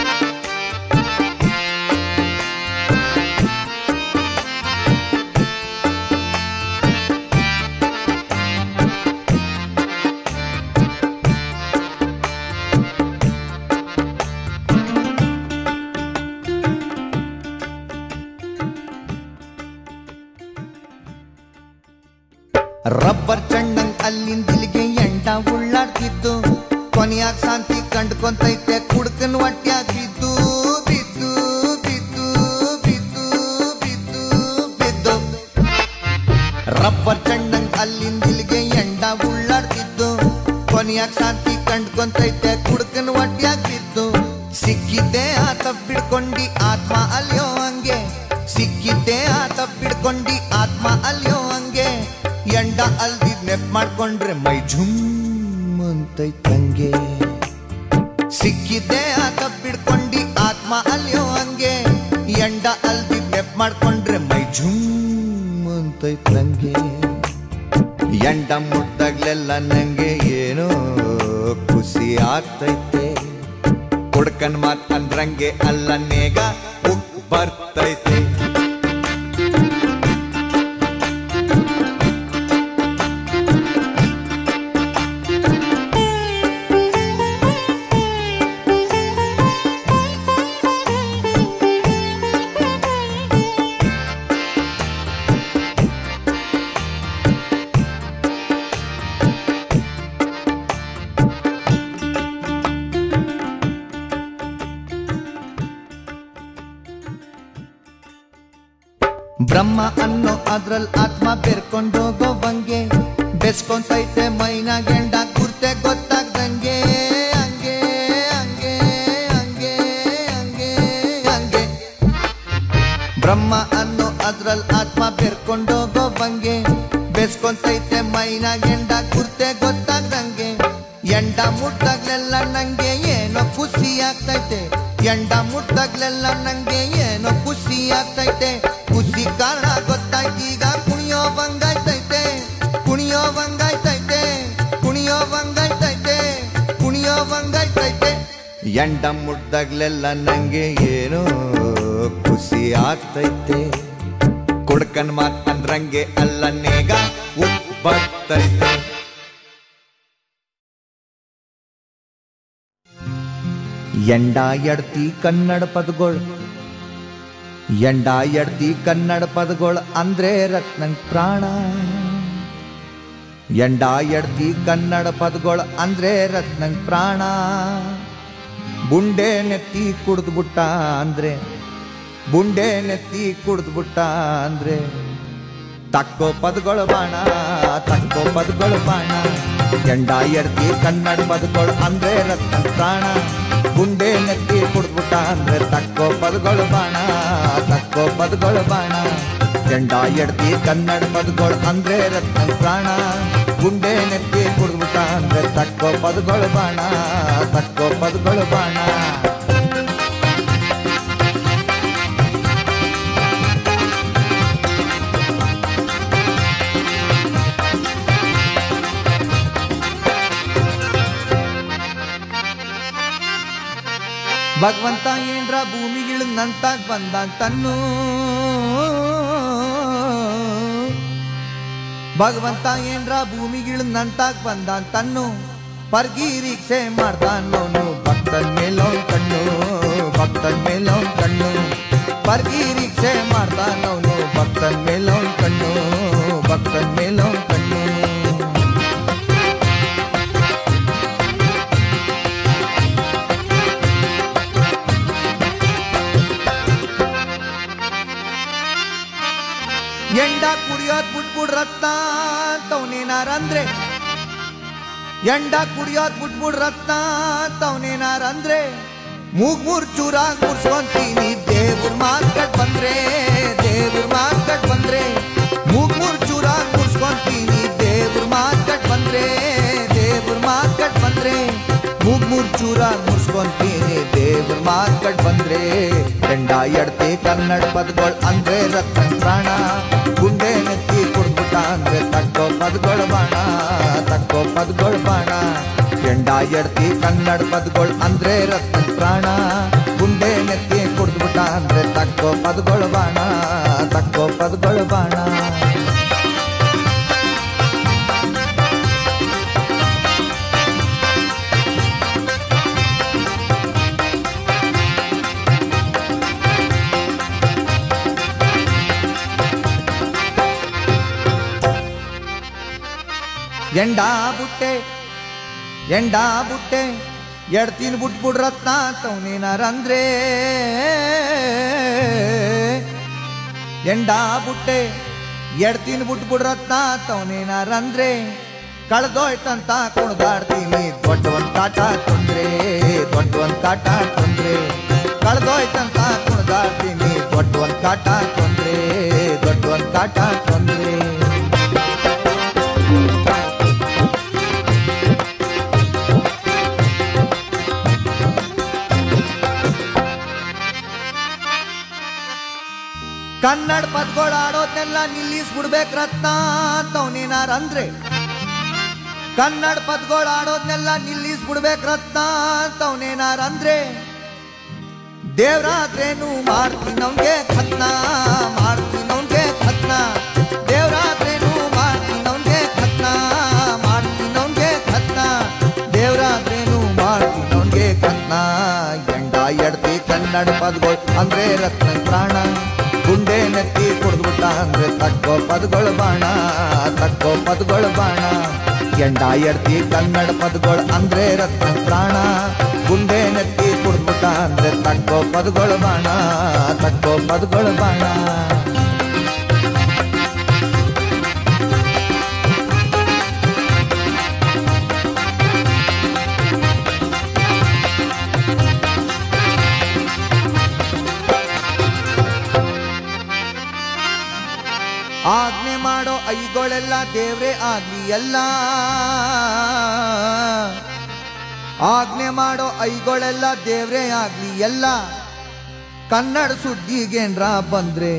ರಬ್ಬರ್ ಚಣ್ಣಂಗ್ ಅಲ್ಲಿಂದಿಲ್ಗೆ ಎಂಡ ಉಳ್ಳಾಡ್ತಿದ್ದು ಕೊನೆಯಾಗ ಶಾಂತಿ ಕಂಡ್ಕೊಂತೈತೆ ಕುಡ್ಕನ್ ಹೊಟ್ಯಾಗ ಬಿದ್ದು ಬಿದ್ದು ಬಿದ್ದು ಬಿದ್ದು ಬಿದ್ದು ಬಿದ್ದು ರಬ್ಬರ್ ಚಣ್ಣಂಗ್ ಅಲ್ಲಿಂದಿಲ್ಗೆ ಎಂಡ ಉಳ್ಳಾಡ್ತಿದ್ದು ಕೊನೆಯಾಗ ಶಾಂತಿ ಕಂಡ್ಕೊಂತೈತೆ ಕುಡ್ಕನ್ ಹೊಟ್ಯಾಗ ಬಿದ್ದು ಸಿಕ್ಕಿದ್ದೆ ಆತ ಬಿಡ್ಕೊಂಡಿ ಆತ್ಮ ಅಲ್ಯೋ ಹಂಗೆ ಸಿಕ್ಕಿದ್ದೆ ಆತ ಬಿಡ್ಕೊಂಡಿ ಆತ್ಮ ಅಲ್ಯೋ ಹಂಗೆ ಎಂಡ ಅಲ್ದಿದ್ ನೆಪ್ ಮಾಡ್ಕೊಂಡ್ರೆ ಮೈ ಝುಮ್ ಅಂತೈತಂಗೆ ಸಿಕ್ಕಿದ್ದೆ ಆತ ಬಿಡ್ಕೊಂಡಿ ಆತ್ಮ ಅಲ್ಯೋ ಹಂಗೆ ಎಂಡ ಅಲ್ದಿದ್ ನೆಪ್ ಮಾಡ್ಕೊಂಡ್ರೆ ಮೈ ಝುಮ್ ಅಂತೈತಂಗೆ ಎಂಡ ಮುಟ್ದಾಗ್ಲೆಲ್ಲ ನಂಗೆ ಏನೋ ಖುಷಿ ಆಗ್ತೈತೆ ಹುಡ್ಕನ್ ಮಾತ್ ಅಂದ್ರಂಗೆ ಅಲ್ಲನ್ನೇಗ ಉಕ್ ಬರ್ತೈತೆ ಬ್ರಹ್ಮ ಅನ್ನೋ ಅದ್ರಲ್ ಆತ್ಮ ಬೆರ್ಕೊಂಡೋಗೋವಂಗೆ ಬೆಸ್ಕೊಂತೈತೆ ಮೈನ ಗೆಂಡ ಕುರ್ತೆ ಗೊತ್ತಾಗ್ದಂಗೆ ಹಂಗೆ ಹಂಗೆ ಹಂಗೆ ಹಂಗೆ ಹಂಗೆ ಬ್ರಹ್ಮ ಅನ್ನೋ ಅದ್ರಲ್ ಆತ್ಮ ಬೆರ್ಕೊಂಡೋಗೋವಂಗೆ ಬೆಸ್ಕೊಂತೈತೆ ಮೈನ ಗೆಂಡ ಕುರ್ತೆ ಗೊತ್ತಾಗ್ದಂಗೆ ಎಂಡ ಮುಟ್ಟಾಗ್ಲೆಲ್ಲ ನಂಗೆ ಏನೋ ಖುಷಿ ಆಗ್ತೈತೆ ಎಂಡ ಮುಟ್ಟಾಗ್ಲೆಲ್ಲ ನಂಗೆ ಏನೋ ಖುಷಿ ಆಗ್ತೈತೆ ಖುಷಿ ಕಾರಣ ಗೊತ್ತಾಯ್ತೀಗ ಕುಣಿಯೋ ಬಂಗಾಯ್ತೈತೆ ಕುಣಿಯೋ ಬಂಗಾಯ್ತೈತೆ ಕುಣಿಯೋ ಬಂಗಾಯ್ತೈತೆ ಕುಣಿಯೋ ಬಂಗಾಯ್ತೈತೆ ಎಂಡ ಮುಟ್ದಾಗ್ಲೆಲ್ಲ ನಂಗೆ ಏನೋ ಖುಷಿ ಆಗ್ತೈತೆ ಕುಡ್ಕನ್ ಮಾತ್ ಅಂದ್ರಂಗೆ ಅಲ್ಲ ನೇಗ ಉಬ್ಬರ್ತೈತೆ ಎಂಡ ಎಡ್ತಿ ಕನ್ನಡ ಪದಗಳು ಎಂಡ ಎಡ್ತಿ ಕನ್ನಡ ಪದಗಳು ಅಂದ್ರೆ ರತ್ನಂಗ್ ಪ್ರಾಣ ಎಂಡ ಎಡ್ತಿ ಕನ್ನಡ ಪದಗಳು ಅಂದ್ರೆ ರತ್ನಂಗ್ ಪ್ರಾಣ ಬುಂಡೆ ನೆತ್ತಿ ಕುಡ್ದು ಬಿಟ್ಟ ಅಂದ್ರೆ ಬುಂಡೆ ನೆತ್ತಿ ಕುಡ್ದು ಬಿಟ್ಟ ಅಂದ್ರೆ ತಕ್ಕೋ ಪದಗಳು ಬಾಣ ತಕ್ಕೋ ಪದಗಳು ಬಾಣ ಎಂಡ ಎಡ್ತಿ ಕನ್ನಡ ಪದಗಳು ಅಂದ್ರೆ ರತ್ನ ಪ್ರಾಣ ಗುಂಡೆ ನೆತ್ತಿ ಕುಡ್ದ್ಬಿಟ್ಟ ಅಂದ್ರೆ ತಕ್ಕೋ ಪದಗಳು ಬಾಣ ತಕ್ಕೋ ಪದಗಳು ಬಾಣ ಎಂಡ ಎಡ್ತಿ ಕನ್ನಡ ಪದಗಳು ಅಂದ್ರೆ ರತ್ನ ಪ್ರಾಣ ಗುಂಡೆ ನೆತ್ತಿ ಕುಡ್ದ್ಬಿಟ್ಟ ಅಂದ್ರೆ ತಕ್ಕೋ ಪದಗಳು ಬಾಣ ತಕ್ಕೋ ಪದಗಳು ಬಾಣ ಭಗವಂತ ಏನ್ರ ಭೂಮಿಗಿಳಿದಂತಾಗ್ ಬಂದ ತನ್ನು ಭಗವಂತ ಏನ್ರ ಭೂಮಿಗಿಳಿದಂತಾಗ್ ಬಂದ ತನ್ನು ಪರ್ಗಿರಿಕ್ಷೆ ಮಾಡ್ತಾನೋನು ಭಕ್ತನ್ ಮೇಲೋನ್ ಕಣ್ಣು ಭಕ್ತನ್ ಮೇಲೋನ್ ಕಣ್ಣು ಪರ್ಗಿರಿಕ್ಷೆ ಮಾಡ್ತಾನೋನು ಭಕ್ತನ್ ಮೇಲೋನ್ ಕಣ್ಣು ಭಕ್ತನ್ ಮೇಲೋನ್ ಕಣ್ಣು ಎಂಡ ಕುಡಿಯೋದ್ ಬಿಟ್ಬಿಡ್ ರಕ್ತ ಅಂತವನೇನಾರಂದ್ರೆ ಎಂಡ ಕುಡಿಯೋದ್ ಬಿಟ್ಬಿಡ್ ರಕ್ತ ಅಂತವನೇನಾರಂದ್ರೆ ಮೂಗ್ ಮೂರ್ ಚೂರಾಗ್ ಮುರ್ಸ್ಕೊಂತೀನಿ ದೇವ್ರ ಮಾರ್ಕಟ್ ಬಂದ್ರೆ ದೇವ್ರ ಮಾರ್ಕಟ್ ಬಂದ್ರೆ ಮೂಗ್ ಮೂರ್ ಚೂರಾಗ್ ಮುರ್ಸ್ಕೊಂತೀನಿ ದೇವ್ರ ಮಾರ್ಕಟ್ ಬಂದ್ರೆ ದೇವ್ರ ಮಾರ್ಕಟ್ ಬಂದ್ರೆ ಮೂಗ್ ಮೂರ್ ಚೂರಾಗ್ ಮುರ್ಸ್ಕೊಂತೀನಿ ದೇವ್ರ ಮಾರ್ಕಟ್ ಬಂದ್ರೆ ಎಂಡ ಎಡ್ತಿ ಕನ್ನಡ ಪದಗಳು ಅಂದ್ರೆ ರತ್ನ ಪ್ರಾಣ ಗುಂಡೆ ನೆತ್ತಿ ಕುಡ್ಬಿಟ್ಟ ಅಂದ್ರೆ ತಕ್ಕೋ ಪದಗಳು ಬಾಣ ತಕ್ಕೋ ಪದಗಳು ಬಾಣ ಎಂಡ ಎಡ್ತಿ ಕನ್ನಡ ಪದಗಳು ಅಂದ್ರೆ ರತ್ನ ಪ್ರಾಣ ಗುಂಡೆ ನೆತ್ತಿ ಕುಡ್ದ್ಬಿಟ್ಟ ಅಂದ್ರೆ ತಕ್ಕೋ ಪದಗಳು ಬಾಣ ತಕ್ಕೋ ಪದಗಳು ಬಾಣ ಎಂಡ ಬುಟ್ಟೆ ಎಂಡ ಬುಟ್ಟೆ ಎಡ್ತೀನ್ ಬಿಟ್ಬಿಡ್ ರತ್ನ ತವನೇನಾರಂದ್ರೆ ಎಂಡ ಬುಟ್ಟೆ ಎಡ್ತೀನ್ ಬಿಟ್ಬಿಡ್ ರತ್ನ ತವನೇನಾರಂದ್ರೆ ಕಳ್ದೋಯ್ತಂತ ಕುಣ್ದಾಡ್ತೀನಿ ದೊಡ್ಡ ಒಂದ್ ಕಾಟ ತೊಂದ್ರೆ ದೊಡ್ಡ ಒಂದ್ ಕಾಟ ತೊಂದ್ರೆ ಕಳ್ದೋಯ್ತಂತ ಕುಣ್ದಾಡ್ತೀನಿ ದೊಡ್ಡ ಒಂದ್ ಕಾಟ ತೊಂದ್ರೆ ದೊಡ್ಡ ಒಂದ್ ಕಾಟ ತೊಂದ್ರೆ ಕನ್ನಡ ಪದ್ಗಳು ಆಡೋದ್ನೆಲ್ಲ ನಿಲ್ಲಿಸ್ಬಿಡ್ಬೇಕು ರತ್ನ ಅಂತವನೇನಾರಂದ್ರೆ ಕನ್ನಡ ಪದ್ಗಳು ಆಡೋದ್ನೆಲ್ಲ ನಿಲ್ಲಿಸ್ಬಿಡ್ಬೇಕು ರತ್ನ ಅಂತವನೇನಾರಂದ್ರೆ ದೇವ್ರಾತ್ರೇನು ಮಾಡ್ತೀನಿ ಅವ್ನ್ಗೆ ಖತ್ನ ಮಾಡ್ತೀನಿ ಅವ್ನ್ಗೆ ಖತ್ನ ದೇವ್ರಾತ್ರೇನು ಮಾಡ್ತೀನಿ ಅವ್ನ್ಗೆ ಖತ್ನ ಮಾಡ್ತೀನಿ ಅವ್ನ್ಗೆ ಖತ್ನ ದೇವ್ರಾತ್ರೇನು ಮಾಡ್ತೀನಿ ಅವ್ನ್ಗೆ ಖತ್ನ ಎಂಡ ಎಡ್ತಿ ಕನ್ನಡ ಪದಗಳು ಅಂದ್ರೆ ರತ್ನ ಪ್ರಾಣ ಗುಂಡೆ ನೆತ್ತಿ ಕುಡ್ದ್ಬಿಟ್ಟ ಅಂದ್ರೆ ತಕ್ಕೋ ಪದಗಳು ಬಾಣ ತಕ್ಕೋ ಪದಗಳು ಬಾಣ ಎಂಡ ಎಡ್ತಿ ಕನ್ನಡ ಪದಗಳು ಅಂದ್ರೆ ರತ್ನ ಪ್ರಾಣ ಗುಂಡೆ ನೆತ್ತಿ ಕುಡ್ದ್ಬಿಟ್ಟ ಅಂದ್ರೆ ತಕ್ಕೋ ಪದಗಳು ಬಾಣ ತಕ್ಕೋ ಪದಗಳು ಬಾಣ ಐಗಳೆಲ್ಲ ದೇವ್ರೇ ಆಗ್ಲಿ ಎಲ್ಲ ಆಜ್ಞೆ ಮಾಡೋ ಐಗಳೆಲ್ಲ ದೇವ್ರೇ ಆಗ್ಲಿ ಎಲ್ಲ ಕನ್ನಡ ಸುದ್ದಿಗೇನ್ರ ಬಂದ್ರೆ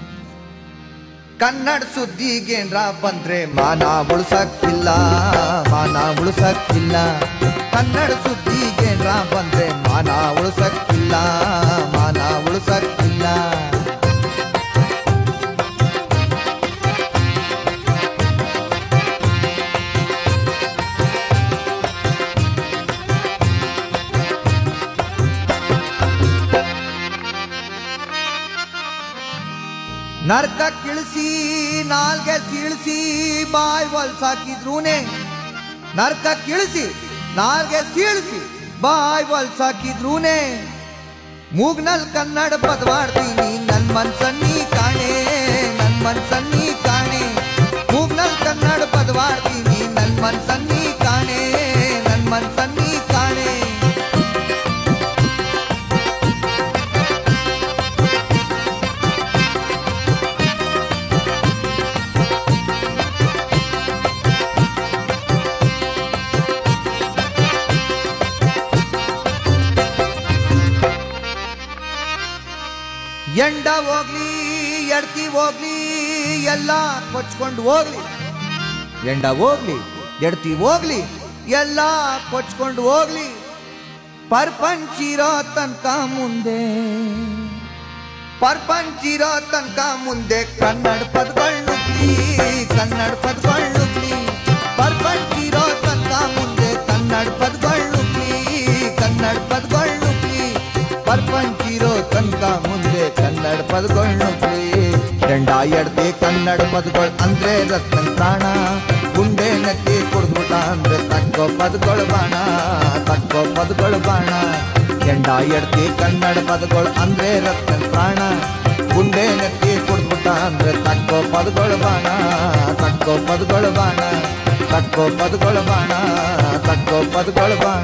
ಕನ್ನಡ ಸುದ್ದಿಗೇನ್ರ ಬಂದ್ರೆ ಮಾನ ಉಳ್ಸಕ್ಕಿಲ್ಲ ಮಾನ ಉಳ್ಸಕ್ಕಿಲ್ಲ ಕನ್ನಡ ಸುದ್ದಿಗೇನ್ರ ಬಂದ್ರೆ ಮಾನ ಉಳ್ಸಕ್ಕಿಲ್ಲ ಮಾನ ಉಳ್ಸಕ್ಕಿಲ್ಲ ನರ್ಕ ಕಿಳಿಸಿ ನಾಲ್ಗೆ ಸೀಳಿಸಿ ಬಾಯ್ ಹೊಲ್ಸಾಕಿದ್ರೂನೆ ನರ್ಕ ಕಿಳಿಸಿ ನಾಲ್ಗೆ ಸೀಳಿಸಿ ಬಾಯ್ ಹೊಲ್ಸಾಕಿದ್ರೂನೆ ಮೂಗ್ನಲ್ ಕನ್ನಡ ಬದವಾಡ್ತೀನಿ ನನ್ ಮನ್ಸನ್ನಿ ಕಾಣೆ ನನ್ ಮನ್ಸನ್ನಿ ಕಾಣೆ ಮೂಗ್ನಲ್ ಕನ್ನಡ ಬದವಾಡ್ತೀನಿ ನನ್ ಮನ್ಸನ್ನಿ ಕಾಣೆ ನನ್ ಮನ್ಸನ್ನಿ ಕಾಣೆ ಎಂಡ ಹೋಗ್ಲಿ ಎಡ್ತಿ ಹೋಗ್ಲಿ ಎಲ್ಲ ಕೊಚ್ಕೊಂಡು ಹೋಗ್ಲಿ ಎಂಡ ಹೋಗ್ಲಿ ಎಡ್ತಿ ಹೋಗ್ಲಿ ಎಲ್ಲ ಕೊಚ್ಕೊಂಡು ಹೋಗ್ಲಿ ಪರ್ಪಂಚಿರೋ ತನಕ ಮುಂದೆ ಪರ್ಪಂಚಿರೋ ತನಕ ಮುಂದೆ ಕನ್ನಡ ಪದಗಳ್ನುಗ್ಲಿ ಕನ್ನಡ ಪದಗಳ್ನುಗ್ಲಿ ಪರ್ಪಂಚಿರೋ ತನಕ ಮುಂದೆ ಕನ್ನಡ ಪದಗಳ್ನುಗ್ಲಿ ಕನ್ನಡ ಪದಗಳ್ನುಗ್ಲಿ ಪರ್ಪಂಚಿರೋ ತನಕ ಮುಂದೆ ಕನ್ನಡ ಪದಗಳ್ನುಗ್ಲಿ ದಂಡ ಎಡ್ದೆ ಕನ್ನಡ ಪದಗಳು ಅಂದ್ರೆ ರತ್ನ ಪ್ರಾಣ ಗುಂಡೆ ನಕ್ಕಿ ಕುಡ್ದ್ಬಿಟ್ಟ ಅಂದ್ರೆ ತಕ್ಕೋ ಪದಗಳು ಬಾಣ ತಕ್ಕೋ ಪದಗಳು ಬಾಣ ಎಂಡ ಎಡ್ತಿ ಕನ್ನಡ ಪದಗಳು ಅಂದ್ರೆ ರತ್ನ ಪ್ರಾಣ ಗುಂಡೆ ನೆತ್ತಿ ಕುಡ್ದ್ಬಿಟ್ಟ ಅಂದ್ರೆ ತಕ್ಕೋ ಪದಗಳು ಬಾಣ ತಕ್ಕೋ ಪದಗಳು ಬಾಣ ತಕ್ಕೋ ಪದಗಳು ಬಾಣ ತಕ್ಕೋ ಪದಗಳು ಬಾಣ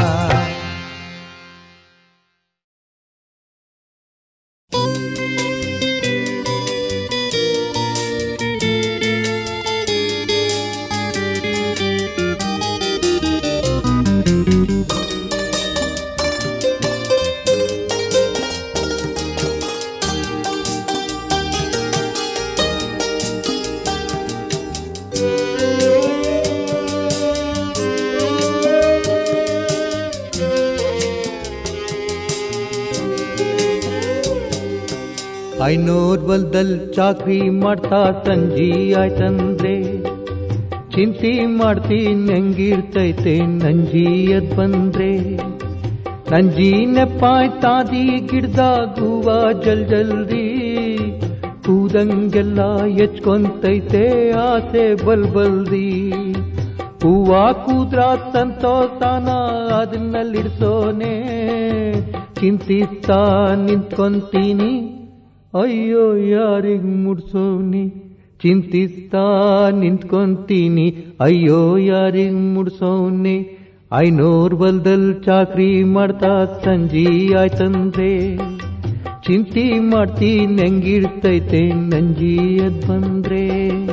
ಐನೂರ್ ಹೊಲ್ದಲ್ ಚಾಕ್ರಿ ಮಾಡ್ತಾ ಸಂಜಿ ಆಯ್ತಂದ್ರೆ ಚಿಂತಿ ಮಾಡ್ತೀನಿ ಹೆಂಗಿರ್ತೈತೆ ನಂಜಿ ಎದ್ ಬಂದ್ರೆ ನಂಜಿ ನೆಪ್ಪಾಯ್ತಾದಿ ಗಿಡ್ದಾಗುವ ಜಲ್ ಜಲ್ದಿ ಕೂದಂಗೆಲ್ಲ ಹೆಚ್ಕೊಂತೈತೆ ಆಸೆ ಬಲ್ ಬಲ್ದಿ ಹೂವ ಕೂದ್ರ ಸಂತೋಷನ ಅದನ್ನಲ್ಲಿಡ್ಸೋನೆ ಚಿಂತಿಸ್ತಾ ನಿಂತ್ಕೊಂತೀನಿ ಅಯ್ಯೋ ಯಾರಿಗ್ ಮುಡ್ಸೋನಿ ಚಿಂತಿಸ್ತಾ ನಿಂತ್ಕೊಂತೀನಿ ಅಯ್ಯೋ ಯಾರಿಗ್ ಮುಡ್ಸೋನೆ ಐನೂರ್ ಬಲ್ದಲ್ ಚಾಕ್ರಿ ಮಾಡ್ತಾ ಸಂಜಿ ಆಯ್ತಂದ್ರೆ ಚಿಂತಿ ಮಾಡ್ತೀನಿ ಹೆಂಗಿರ್ತೈತೆ ನಂಜಿ ಅದ್ ಬಂದ್ರೆ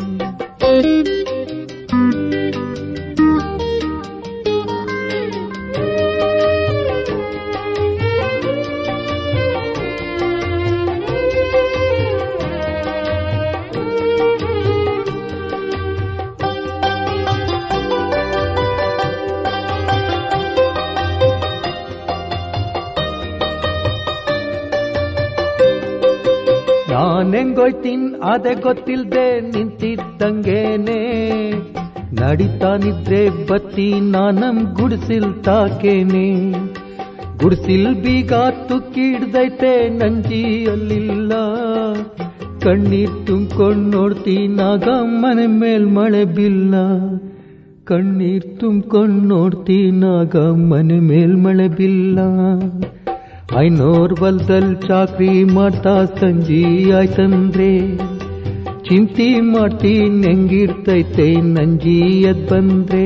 ನಾನ್ ಹೆಂಗೋಯ್ತೀನ್ ಅದೇ ಗೊತ್ತಿಲ್ದೆ ನಿಂತಿದ್ದಂಗೇನೆ ನಡಿತಾನಿದ್ರೆ ಬತ್ತಿ ನಾನಮ್ ಗುಡಿಸಿಲ್ ತಾಕೇನೆ ಗುಡಿಸಿಲ್ ಬೀಗ ತುಕ್ಕಿಡ್ದೈತೆ ನಂಜಿ ಅಲ್ಲಿಲ್ಲ ಕಣ್ಣೀರ್ ತುಂಬ್ಕೊಂಡ್ ನೋಡ್ತೀನಾಗ ಮನೆ ಮೇಲ್ ಮಳೆ ಬಿಲ್ಲ ಕಣ್ಣೀರ್ ತುಂಬ್ಕೊಂಡ್ ನೋಡ್ತೀನಾಗ ಮನೆ ಮೇಲ್ ಮಳೆ ಬಿಲ್ಲ ಐನೂರ್ ಬಲ್ದಲ್ ಚಾಕ್ರಿ ಮಾಡ್ತಾ ಸಂಜಿ ಆಯ್ತಂದ್ರೆ ಚಿಂತಿ ಮಾಡ್ತೀನಿ ಹೆಂಗಿರ್ತೈತೆ ನಂಜಿ ಎದ್ ಬಂದ್ರೆ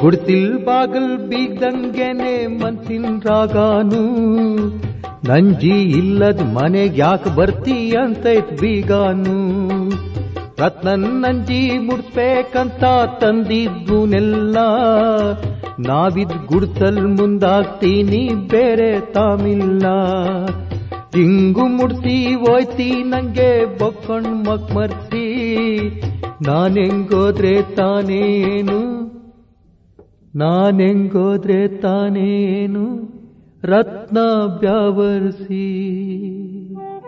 ಗುಡ್ಸಿಲ್ ಬಾಗಲ್ ಬೀಗ್ದಂಗೆನೆ ಮನ್ಸಿನ ರಾಗಾನು ನಂಜಿ ಇಲ್ಲದ ಮನೆಗ್ ಯಾಕೆ ಬರ್ತಿ ಅಂತೈತ್ ಬೀಗಾನು ರತ್ನನ್ ನಂಜಿ ಮುಡ್ಸ್ಬೇಕಂತ ತಂದಿದ್ದುನೆಲ್ಲ ನಾವಿದ್ ಗುಡ್ಸಲ್ ಮುಂದಾಗ್ತೀನಿ ಬೇರೆ ತಾಮಿಲ್ಲ ಹಿಂಗು ಮುಡ್ಸಿ ಹೋಯ್ತಿ ನಂಗೆ ಬೊಕ್ಕೊಂಡ್ ಮಕ್ ಮರ್ಸಿ ನಾನೆಂಗೋದ್ರೆ ತಾನೇನು ನಾನೆಂಗೋದ್ರೆ ತಾನೇನು ರತ್ನ ಬ್ಯಾವರ್ಸಿ